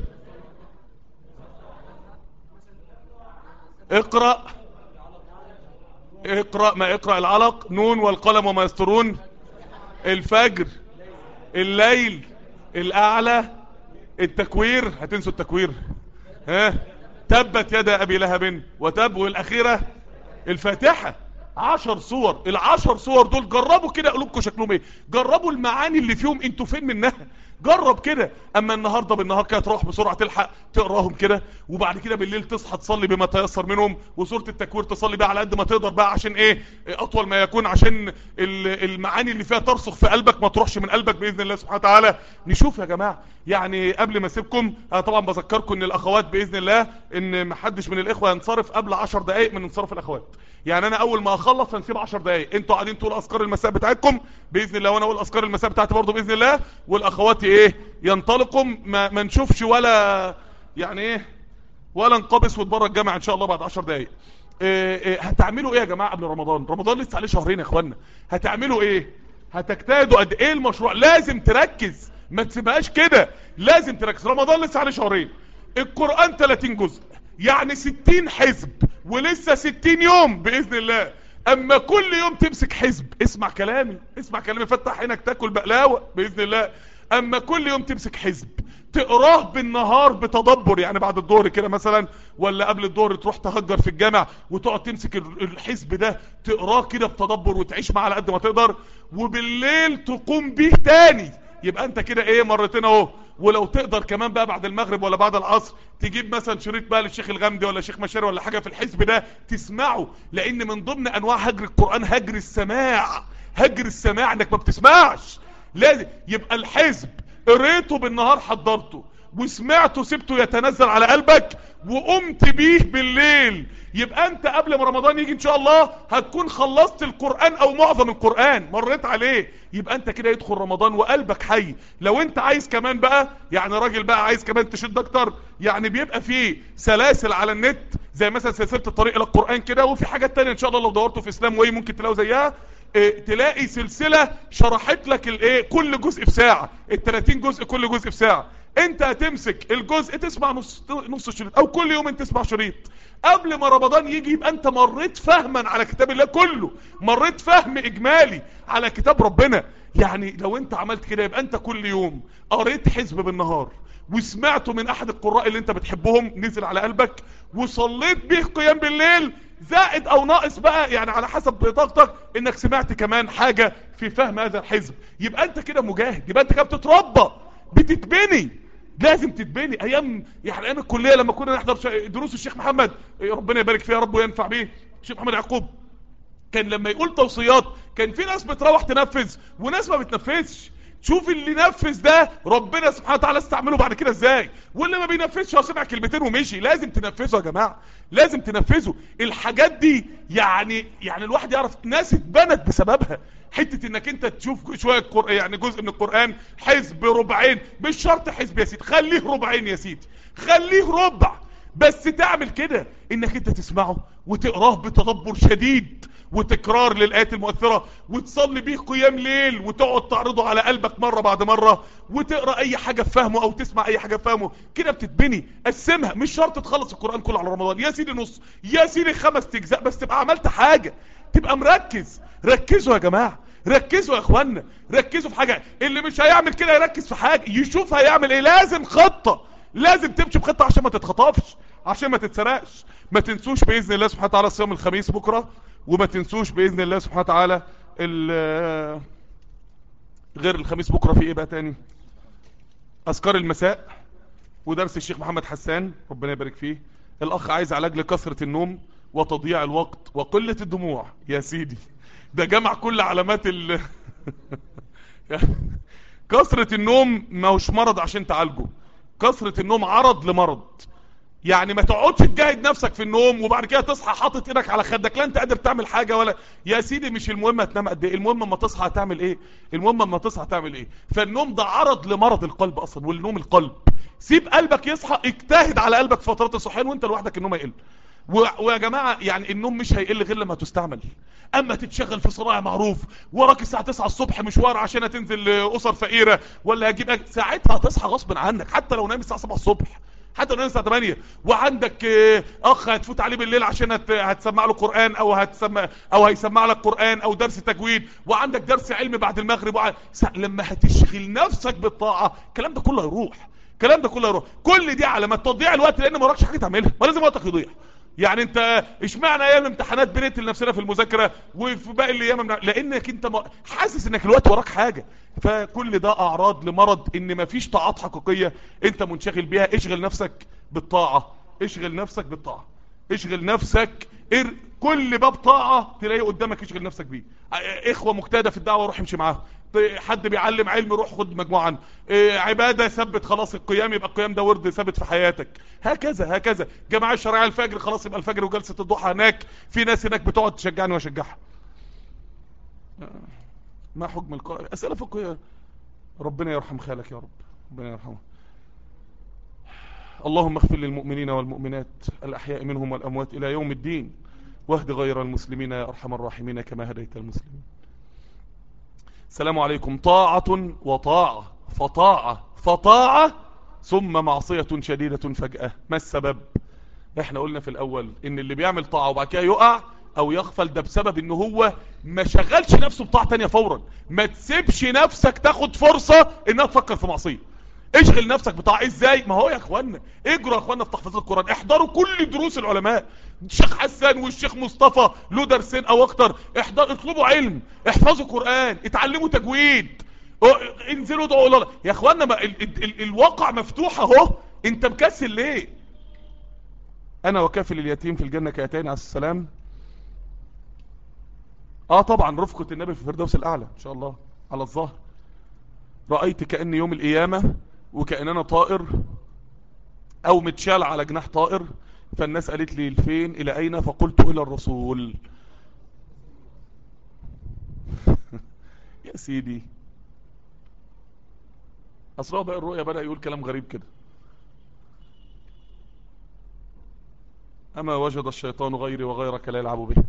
اقرأ اقرأ ما اقرأ العلق نون والقلم وما يسترون الفجر الليل الاعلى التكوير هتنسوا التكوير ها تبت يد ابي لهب وتب والاخيرة الفاتحة عشر صور العشر صور دول جربوا كده قلوبكم شكلهم ايه جربوا المعاني اللي فيهم انتوا فين منها جرب كده اما النهارده بالنهار كده تروح بسرعه تلحق تقراهم كده وبعد كده بالليل تصحى تصلي بما تيسر منهم وسوره التكوير تصلي بقى على قد ما تقدر بقى عشان ايه اطول ما يكون عشان المعاني اللي فيها ترسخ في قلبك ما تروحش من قلبك باذن الله سبحانه وتعالى نشوف يا جماعه يعني قبل ما اسيبكم انا طبعا بذكركم ان الاخوات باذن الله ان ما حدش من الاخوه ينصرف قبل 10 دقائق من انصراف الاخوات يعني انا اول ما اخلص هنسيب 10 دقائق انتوا قاعدين تقولوا اذكار المساء بتاعتكم باذن الله وانا اقول اذكار المساء بتاعتي برضه باذن الله والاخوات ايه ينطلقوا ما, ما نشوفش ولا يعني ايه ولا نقبس وتبرى الجامعه ان شاء الله بعد 10 دقائق إيه إيه هتعملوا ايه يا جماعه قبل رمضان رمضان لسه عليه شهرين يا اخوانا هتعملوا ايه هتجتهدوا قد ايه المشروع لازم تركز ما تسيبهاش كده لازم تركز رمضان لسه عليه شهرين القران 30 جزء يعني 60 حزب ولسه 60 يوم باذن الله اما كل يوم تمسك حزب اسمع كلامي اسمع كلامي فتح عينك تاكل بقلاوه باذن الله اما كل يوم تمسك حزب تقراه بالنهار بتدبر يعني بعد الظهر كده مثلا ولا قبل الظهر تروح تهجر في الجامع وتقعد تمسك الحزب ده تقراه كده بتدبر وتعيش معاه على قد ما تقدر وبالليل تقوم بيه تاني يبقى انت كده ايه مرتين اهو ولو تقدر كمان بقى بعد المغرب ولا بعد العصر تجيب مثلا شريط بقى للشيخ الغامدي ولا شيخ مشاري ولا حاجة في الحزب ده تسمعه لان من ضمن انواع هجر القرآن هجر السماع هجر السماع انك ما بتسمعش لازم يبقى الحزب قريته بالنهار حضرته وسمعته سبته يتنزل على قلبك وقمت بيه بالليل يبقى انت قبل ما رمضان يجي ان شاء الله هتكون خلصت القرآن او معظم القرآن مريت عليه يبقى انت كده يدخل رمضان وقلبك حي لو انت عايز كمان بقى يعني راجل بقى عايز كمان تشد اكتر يعني بيبقى فيه سلاسل على النت زي مثلا سلسلة الطريق الى القرآن كده وفي حاجات تانية ان شاء الله لو دورتوا في اسلام واي ممكن تلاقوا زيها اه تلاقي سلسلة شرحت لك الايه كل جزء في ساعة ال 30 جزء كل جزء في ساعة انت هتمسك الجزء تسمع نص نص شريط او كل يوم انت تسمع شريط قبل ما رمضان يجي يبقى انت مريت فهما على كتاب الله كله مريت فهم اجمالي على كتاب ربنا يعني لو انت عملت كده يبقى انت كل يوم قريت حزب بالنهار وسمعته من احد القراء اللي انت بتحبهم نزل على قلبك وصليت بيه قيام بالليل زائد او ناقص بقى يعني على حسب طاقتك انك سمعت كمان حاجة في فهم هذا الحزب يبقى انت كده مجاهد يبقى انت كده بتتربى بتتبني لازم تتبني ايام يعني ايام الكليه لما كنا نحضر دروس الشيخ محمد ربنا يبارك فيه يا رب وينفع بيه الشيخ محمد يعقوب كان لما يقول توصيات كان في ناس بتروح تنفذ وناس ما بتنفذش شوف اللي نفذ ده ربنا سبحانه وتعالى استعمله بعد كده ازاي واللي ما بينفذش هو سمع كلمتين ومشي لازم تنفذه يا جماعه لازم تنفذه الحاجات دي يعني يعني الواحد يعرف ناس اتبنت بسببها حته انك انت تشوف شويه قر... يعني جزء من القران حزب ربعين مش شرط حزب يا سيدي خليه ربعين يا سيدي خليه ربع بس تعمل كده انك انت تسمعه وتقراه بتدبر شديد وتكرار للآيات المؤثرة وتصلي بيه قيام ليل وتقعد تعرضه على قلبك مرة بعد مرة وتقرأ اي حاجة فهمه او تسمع اي حاجة فهمه كده بتتبني قسمها مش شرط تخلص القرآن كله على رمضان يا سيدي نص يا سيدي خمس تجزاء بس تبقى عملت حاجة تبقى مركز ركزوا يا جماعة ركزوا يا اخوانا ركزوا في حاجة اللي مش هيعمل كده يركز في حاجة يشوف هيعمل ايه لازم خطة لازم تمشي بخطة عشان ما تتخطفش عشان ما تتسرقش ما تنسوش بإذن الله سبحانه وتعالى صيام الخميس بكرة وما تنسوش بإذن الله سبحانه وتعالى غير الخميس بكرة في ايه بقى تاني اذكار المساء ودرس الشيخ محمد حسان ربنا يبارك فيه الاخ عايز علاج لكثرة النوم وتضييع الوقت وقلة الدموع يا سيدي ده جمع كل علامات ال كثرة النوم ما هوش مرض عشان تعالجه كثرة النوم عرض لمرض يعني ما تقعدش تجاهد نفسك في النوم وبعد كده تصحى حاطط ايدك على خدك لا انت قادر تعمل حاجة ولا يا سيدي مش المهم هتنام قد ايه المهم اما تصحى هتعمل ايه المهم اما تصحى هتعمل ايه فالنوم ده عرض لمرض القلب اصلا والنوم القلب سيب قلبك يصحى اجتهد على قلبك في فترات الصحيان وانت لوحدك النوم هيقل ويا جماعة يعني النوم مش هيقل غير لما تستعمل اما تتشغل في صراع معروف وراك الساعة 9 الصبح مشوار عشان هتنزل اسر فقيرة ولا هجيب أجل. ساعتها هتصحى غصب عنك حتى لو نايم الساعة 7 الصبح حتى لو نايم الساعة 8 وعندك اخ هتفوت عليه بالليل عشان هت... هتسمع له قرآن او هتسمع او هيسمع لك قرآن او درس تجويد وعندك درس علم بعد المغرب وع... لما هتشغل نفسك بالطاعة الكلام ده كله هيروح الكلام ده كله هيروح كل دي علامات تضييع الوقت لان ما وراكش حاجة تعملها ما لازم وقتك يضيع يعني انت اشمعنى ايام الامتحانات بنقتل نفسنا في المذاكره وفي باقي الايام لانك انت حاسس انك الوقت وراك حاجه فكل ده اعراض لمرض ان مفيش طاعات حقيقيه انت منشغل بيها اشغل نفسك بالطاعه اشغل نفسك بالطاعه اشغل نفسك ار... كل باب طاعه تلاقيه قدامك اشغل نفسك بيه اخوه مجتهده في الدعوه روح امشي معاهم حد بيعلم علم روح خد مجموعة عنه إيه عبادة ثبت خلاص القيام يبقى القيام ده ورد ثابت في حياتك هكذا هكذا جماعة الشرعية الفجر خلاص يبقى الفجر وجلسة الضحى هناك في ناس هناك بتقعد تشجعني واشجعها ما حكم القائم اسئلة فقهية ربنا يرحم خالك يا رب ربنا يرحمه اللهم اغفر للمؤمنين والمؤمنات الأحياء منهم والأموات إلى يوم الدين واهد غير المسلمين يا أرحم الراحمين كما هديت المسلمين السلام عليكم طاعة وطاعة فطاعة فطاعة ثم معصية شديدة فجأة ما السبب احنا قلنا في الاول ان اللي بيعمل طاعة وبعد كده يقع او يغفل ده بسبب ان هو ما شغلش نفسه بطاعة تانية فورا ما تسيبش نفسك تاخد فرصة انها تفكر في معصية اشغل نفسك بطاعة ازاي ما هو يا اخوانا اجروا يا اخوانا في تحفيظ القرآن احضروا كل دروس العلماء الشيخ حسان والشيخ مصطفى له درسين او اكتر احضر اطلبوا علم احفظوا قرآن اتعلموا تجويد انزلوا ادعوا الله يا اخوانا ما ال ال ال الواقع مفتوح اهو انت مكسل ليه انا وكافل اليتيم في الجنة كاتين على السلام اه طبعا رفقة النبي في الفردوس الاعلى ان شاء الله على الظهر رأيت كأن يوم القيامة وكأننا طائر او متشال على جناح طائر فالناس قالت لي لفين الى اين فقلت الى الرسول يا سيدي اصلا بقى الرؤيا بدأ يقول كلام غريب كده اما وجد الشيطان غيري وغيرك لا يلعب به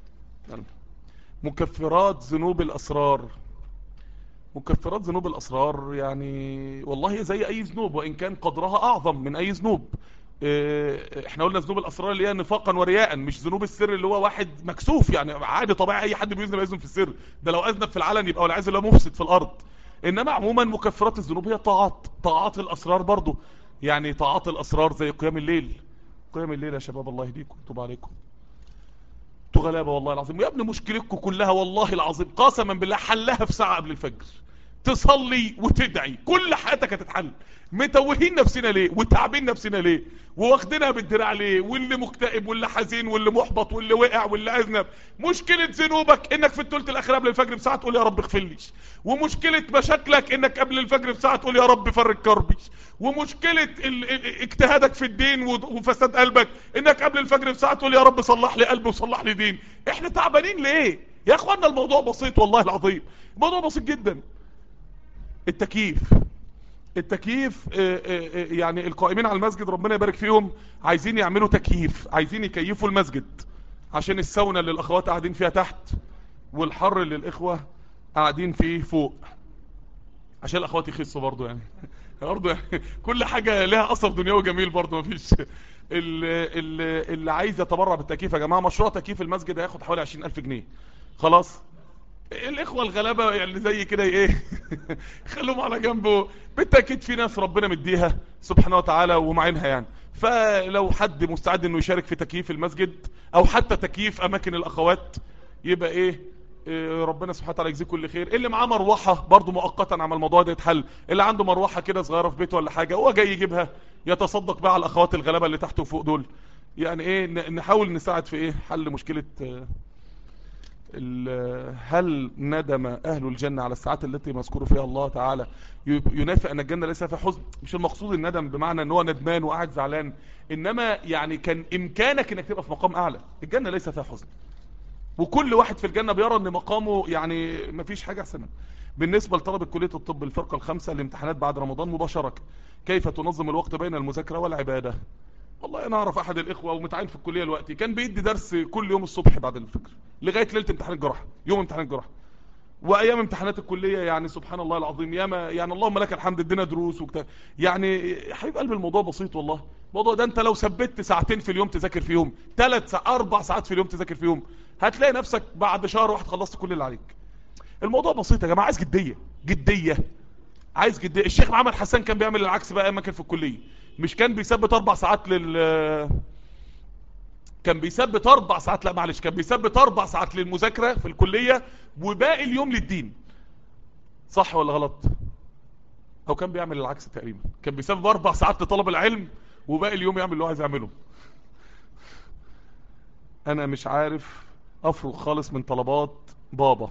مكفرات ذنوب الاسرار مكفرات ذنوب الاسرار يعني والله زي اي ذنوب وان كان قدرها اعظم من اي ذنوب احنا قلنا ذنوب الاسرار اللي هي نفاقا ورياء مش ذنوب السر اللي هو واحد مكسوف يعني عادي طبيعي اي حد بيذنب يذنب في السر ده لو اذنب في العلن يبقى والعياذ بالله مفسد في الارض انما عموما مكفرات الذنوب هي طاعات طاعات الاسرار برضو يعني طاعات الاسرار زي قيام الليل قيام الليل يا شباب الله يهديكم ويتوب عليكم انتوا غلابه والله العظيم يا ابني مشكلتكم كلها والله العظيم قسما بالله حلها في ساعه قبل الفجر تصلي وتدعي كل حياتك هتتحل متوهين نفسنا ليه وتعبين نفسنا ليه وواخدينها بالدراع ليه واللي مكتئب واللي حزين واللي محبط واللي وقع واللي اذنب مشكلة ذنوبك انك في الثلث الاخير قبل الفجر بساعة تقول يا رب اغفر لي ومشكلة مشاكلك انك قبل الفجر بساعة تقول يا رب فرج كربي ومشكلة ال- ال- اجتهادك في الدين و- وفساد قلبك انك قبل الفجر بساعة تقول يا رب صلح لي قلبي وصلح لي دين احنا تعبانين ليه يا اخوانا الموضوع بسيط والله العظيم الموضوع بسيط جدا التكييف التكييف آه، آه، آه، يعني القائمين على المسجد ربنا يبارك فيهم عايزين يعملوا تكييف عايزين يكيفوا المسجد عشان الساونا اللي الاخوات قاعدين فيها تحت والحر اللي الاخوة قاعدين فيه فوق عشان الاخوات يخسوا برضو يعني برضو يعني كل حاجة لها اثر دنيوي جميل برضو مفيش اللي, اللي, اللي عايز يتبرع بالتكييف يا جماعة مشروع تكييف المسجد هياخد حوالي 20000 جنيه خلاص الاخوة الغلابة يعني زي كده ايه خلوهم على جنبه بالتأكيد في ناس ربنا مديها سبحانه وتعالى ومعينها يعني فلو حد مستعد انه يشارك في تكييف المسجد او حتى تكييف اماكن الاخوات يبقى ايه إيه، ربنا سبحانه وتعالى يجزيه كل خير اللي معاه مروحة برضو مؤقتا عمل الموضوع ده يتحل اللي عنده مروحة كده صغيرة في بيته ولا حاجة هو جاي يجيبها يتصدق بقى على الاخوات الغلابة اللي تحت وفوق دول يعني ايه ن- نحاول نساعد في ايه حل مشكلة آه، ال- هل ندم أهل الجنة على الساعات التي مذكور فيها الله تعالى ي- ينافي أن الجنة ليس فيها حزن مش المقصود الندم بمعنى أن هو ندمان وقاعد زعلان إنما يعني كان إمكانك أنك تبقى في مقام أعلى الجنة ليس فيها حزن وكل واحد في الجنة بيرى أن مقامه يعني مفيش حاجة أحسن منه. بالنسبة لطلبة كلية الطب الفرقة الخامسة الامتحانات بعد رمضان مباشرة كيف تنظم الوقت بين المذاكرة والعبادة والله انا اعرف احد الاخوه ومتعين في الكليه دلوقتي كان بيدي درس كل يوم الصبح بعد الفجر لغايه ليله امتحان الجراحه يوم امتحان الجراحه وايام امتحانات الكليه يعني سبحان الله العظيم ياما يعني اللهم لك الحمد ادينا دروس وكده يعني يا حبيب قلبي الموضوع بسيط والله الموضوع ده انت لو ثبت ساعتين في اليوم تذاكر فيهم ثلاث ساعات اربع ساعات في اليوم تذاكر فيهم هتلاقي نفسك بعد شهر واحد خلصت كل اللي عليك الموضوع بسيط يا جماعه عايز جديه جديه عايز جديه الشيخ محمد حسان كان بيعمل العكس بقى اما كان في الكليه مش كان بيثبت اربع ساعات لل كان بيثبت اربع ساعات لا معلش كان بيثبت اربع ساعات للمذاكره في الكليه وباقي اليوم للدين صح ولا غلط او كان بيعمل العكس تقريبا كان بيثبت اربع ساعات لطلب العلم وباقي اليوم يعمل اللي هو عايز يعمله انا مش عارف افرغ خالص من طلبات بابا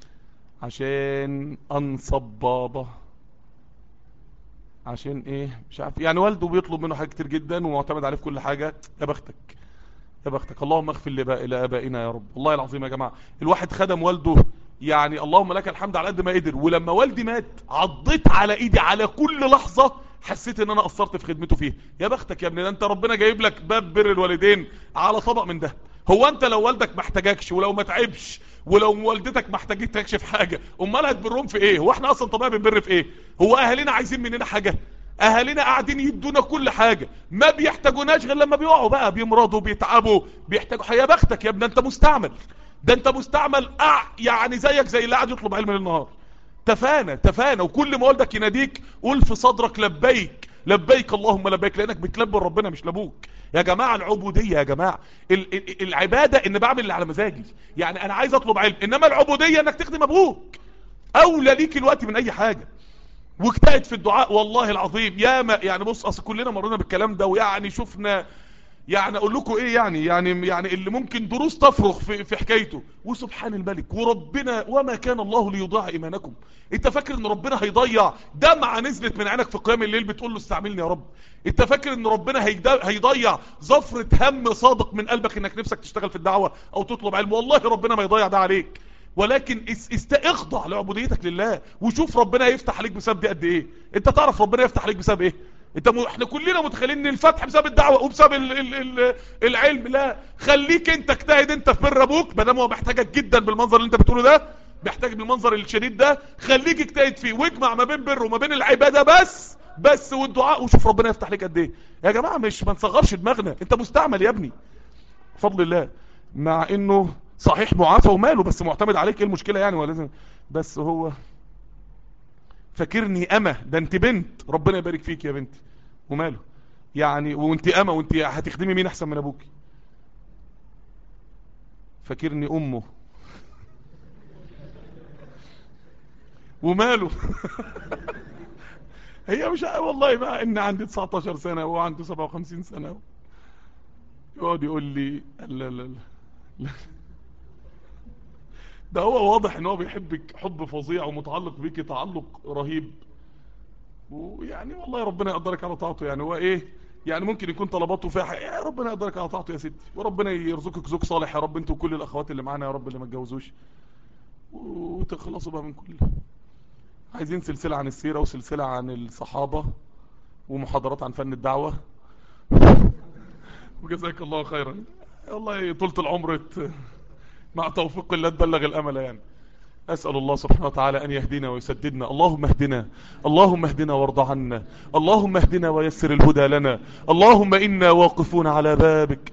عشان انصب بابا عشان ايه مش عارف يعني والده بيطلب منه حاجات كتير جدا ومعتمد عليه في كل حاجة يا بختك يا بختك اللهم اغفر لبا الى ابائنا يا رب والله العظيم يا جماعة الواحد خدم والده يعني اللهم لك الحمد على قد ما قدر ولما والدي مات عضيت على ايدي على كل لحظة حسيت ان انا قصرت في خدمته فيه يا بختك يا ابني ده انت ربنا جايب لك باب بر الوالدين على طبق من ده هو انت لو والدك ما احتاجكش ولو ما تعبش ولو والدتك ما احتاجتكش في حاجة امال هتبرهم في ايه هو احنا اصلا طبيعي بنبر في ايه هو اهالينا عايزين مننا حاجة اهالينا قاعدين يدونا كل حاجة ما بيحتاجوناش غير لما بيقعوا بقى بيمرضوا بيتعبوا بيحتاجوا يا بختك يا ابني انت مستعمل ده انت مستعمل أع يعني زيك زي اللي قاعد يطلب علم النهار تفانى تفانى وكل ما والدك يناديك قول في صدرك لبيك لبيك اللهم لبيك لانك بتلبي ربنا مش لابوك يا جماعة العبودية يا جماعة ال ال العبادة ان بعمل اللي على مزاجي يعني انا عايز اطلب علم انما العبودية انك تخدم ابوك اولى ليك الوقت من اي حاجة واجتهد في الدعاء والله العظيم يا ما يعني بص اصل كلنا مرينا بالكلام ده ويعني شفنا يعني اقول لكم ايه يعني يعني يعني اللي ممكن دروس تفرغ في في حكايته وسبحان الملك وربنا وما كان الله ليضيع ايمانكم انت فاكر ان ربنا هيضيع دمعه نزلت من عينك في قيام الليل بتقول له استعملني يا رب انت فاكر ان ربنا هيدا- هيضيع ظفرة هم صادق من قلبك انك نفسك تشتغل في الدعوة او تطلب علم والله ربنا ما يضيع ده عليك ولكن اس- است اخضع لعبوديتك لله وشوف ربنا يفتح عليك بسبب دي قد ايه انت تعرف ربنا يفتح عليك بسبب ايه انت م... احنا كلنا متخيلين ان الفتح بسبب الدعوه وبسبب ال... ال... ال... العلم لا خليك انت اجتهد انت في بر ابوك ما دام هو محتاجك جدا بالمنظر اللي انت بتقوله ده محتاج بالمنظر الشديد ده خليك اجتهد فيه واجمع ما بين بر وما بين العباده بس بس والدعاء وشوف ربنا يفتح لك قد ايه يا جماعه مش ما نصغرش دماغنا انت مستعمل يا ابني بفضل الله مع انه صحيح معافى وماله بس معتمد عليك ايه المشكله يعني ولازم بس هو فاكرني أمة ده انت بنت ربنا يبارك فيك يا بنتي وماله يعني وانت أمة وانت هتخدمي مين احسن من ابوك فاكرني امه وماله هي مش والله بقى ان عندي 19 سنة وهو عنده 57 سنة يقعد يقول لي لا لا لا ده هو واضح ان هو بيحبك حب فظيع ومتعلق بيكي تعلق رهيب ويعني والله ربنا يقدرك على طاعته يعني هو ايه يعني ممكن يكون طلباته فيها حاجة يا ربنا يقدرك على طاعته يا ستي وربنا يرزقك زوج صالح يا رب انت وكل الاخوات اللي معانا يا رب اللي ما اتجوزوش وتخلصوا بقى من كل عايزين سلسلة عن السيرة وسلسلة عن الصحابة ومحاضرات عن فن الدعوة وجزاك الله خيرا والله طولة العمر مع توفيق الله تبلغ الامل يعني أسأل الله سبحانه وتعالى أن يهدينا ويسددنا اللهم اهدنا اللهم اهدنا وارض عنا اللهم اهدنا ويسر الهدى لنا اللهم إنا واقفون على بابك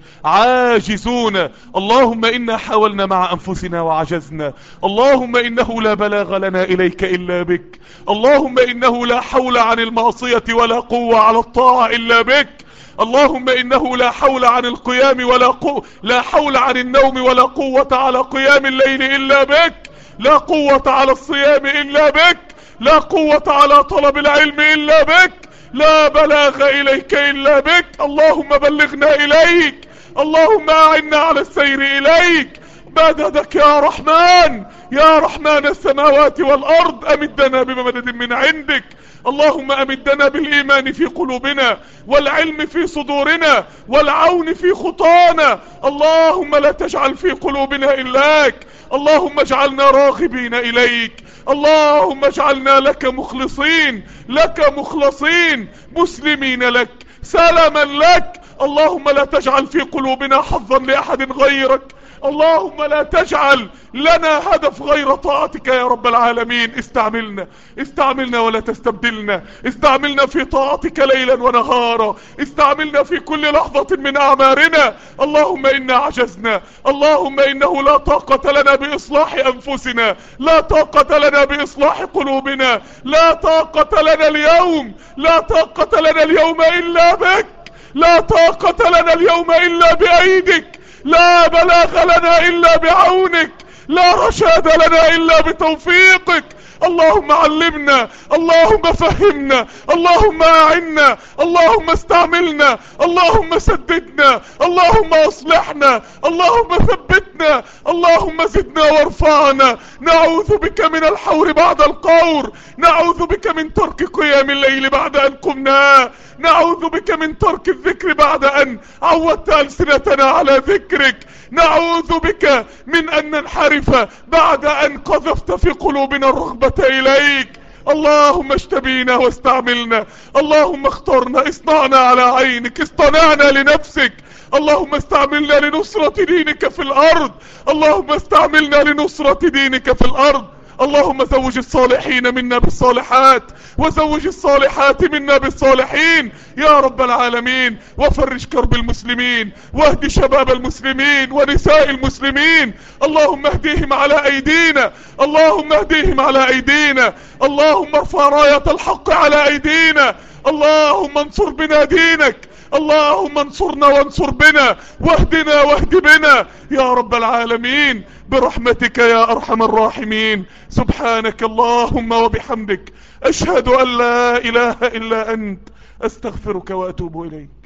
عاجزون اللهم إنا حاولنا مع أنفسنا وعجزنا اللهم إنه لا بلاغ لنا إليك إلا بك اللهم إنه لا حول عن المعصية ولا قوة على الطاعة إلا بك اللهم إنه لا حول عن القيام ولا قوة لا حول عن النوم ولا قوة على قيام الليل إلا بك لا قوة على الصيام إلا بك لا قوة على طلب العلم إلا بك لا بلاغ إليك إلا بك اللهم بلغنا إليك اللهم أعنا على السير إليك مددك يا رحمن يا رحمن السماوات والأرض أمدنا بمدد من عندك اللهم أمدنا بالإيمان في قلوبنا والعلم في صدورنا والعون في خطانا اللهم لا تجعل في قلوبنا إلاك اللهم اجعلنا راغبين إليك اللهم اجعلنا لك مخلصين لك مخلصين مسلمين لك سلما لك اللهم لا تجعل في قلوبنا حظا لأحد غيرك اللهم لا تجعل لنا هدف غير طاعتك يا رب العالمين استعملنا استعملنا ولا تستبدلنا استعملنا في طاعتك ليلا ونهارا استعملنا في كل لحظة من اعمارنا اللهم انا عجزنا اللهم انه لا طاقة لنا باصلاح انفسنا لا طاقة لنا باصلاح قلوبنا لا طاقة لنا اليوم لا طاقة لنا اليوم الا بك لا طاقة لنا اليوم الا بايدك لا بلاغ لنا الا بعونك لا رشاد لنا الا بتوفيقك اللهم علمنا اللهم فهمنا اللهم اعنا اللهم استعملنا اللهم سددنا اللهم اصلحنا اللهم ثبتنا اللهم زدنا وارفعنا نعوذ بك من الحور بعد القور نعوذ بك من ترك قيام الليل بعد ان قمنا نعوذ بك من ترك الذكر بعد ان عودت ألسنتنا على ذكرك نعوذ بك من ان ننحرف بعد ان قذفت في قلوبنا الرغبة اليك اللهم اشتبينا واستعملنا اللهم اخترنا اصنعنا على عينك اصطنعنا لنفسك اللهم استعملنا لنصرة دينك في الارض اللهم استعملنا لنصرة دينك في الارض اللهم زوج الصالحين منا بالصالحات وزوج الصالحات منا بالصالحين يا رب العالمين وفرج كرب المسلمين واهد شباب المسلمين ونساء المسلمين اللهم اهديهم على ايدينا اللهم اهديهم على ايدينا اللهم ارفع راية الحق على ايدينا اللهم انصر بنا دينك اللهم انصرنا وانصر بنا واهدنا واهد بنا يا رب العالمين برحمتك يا ارحم الراحمين سبحانك اللهم وبحمدك اشهد ان لا اله الا انت استغفرك واتوب اليك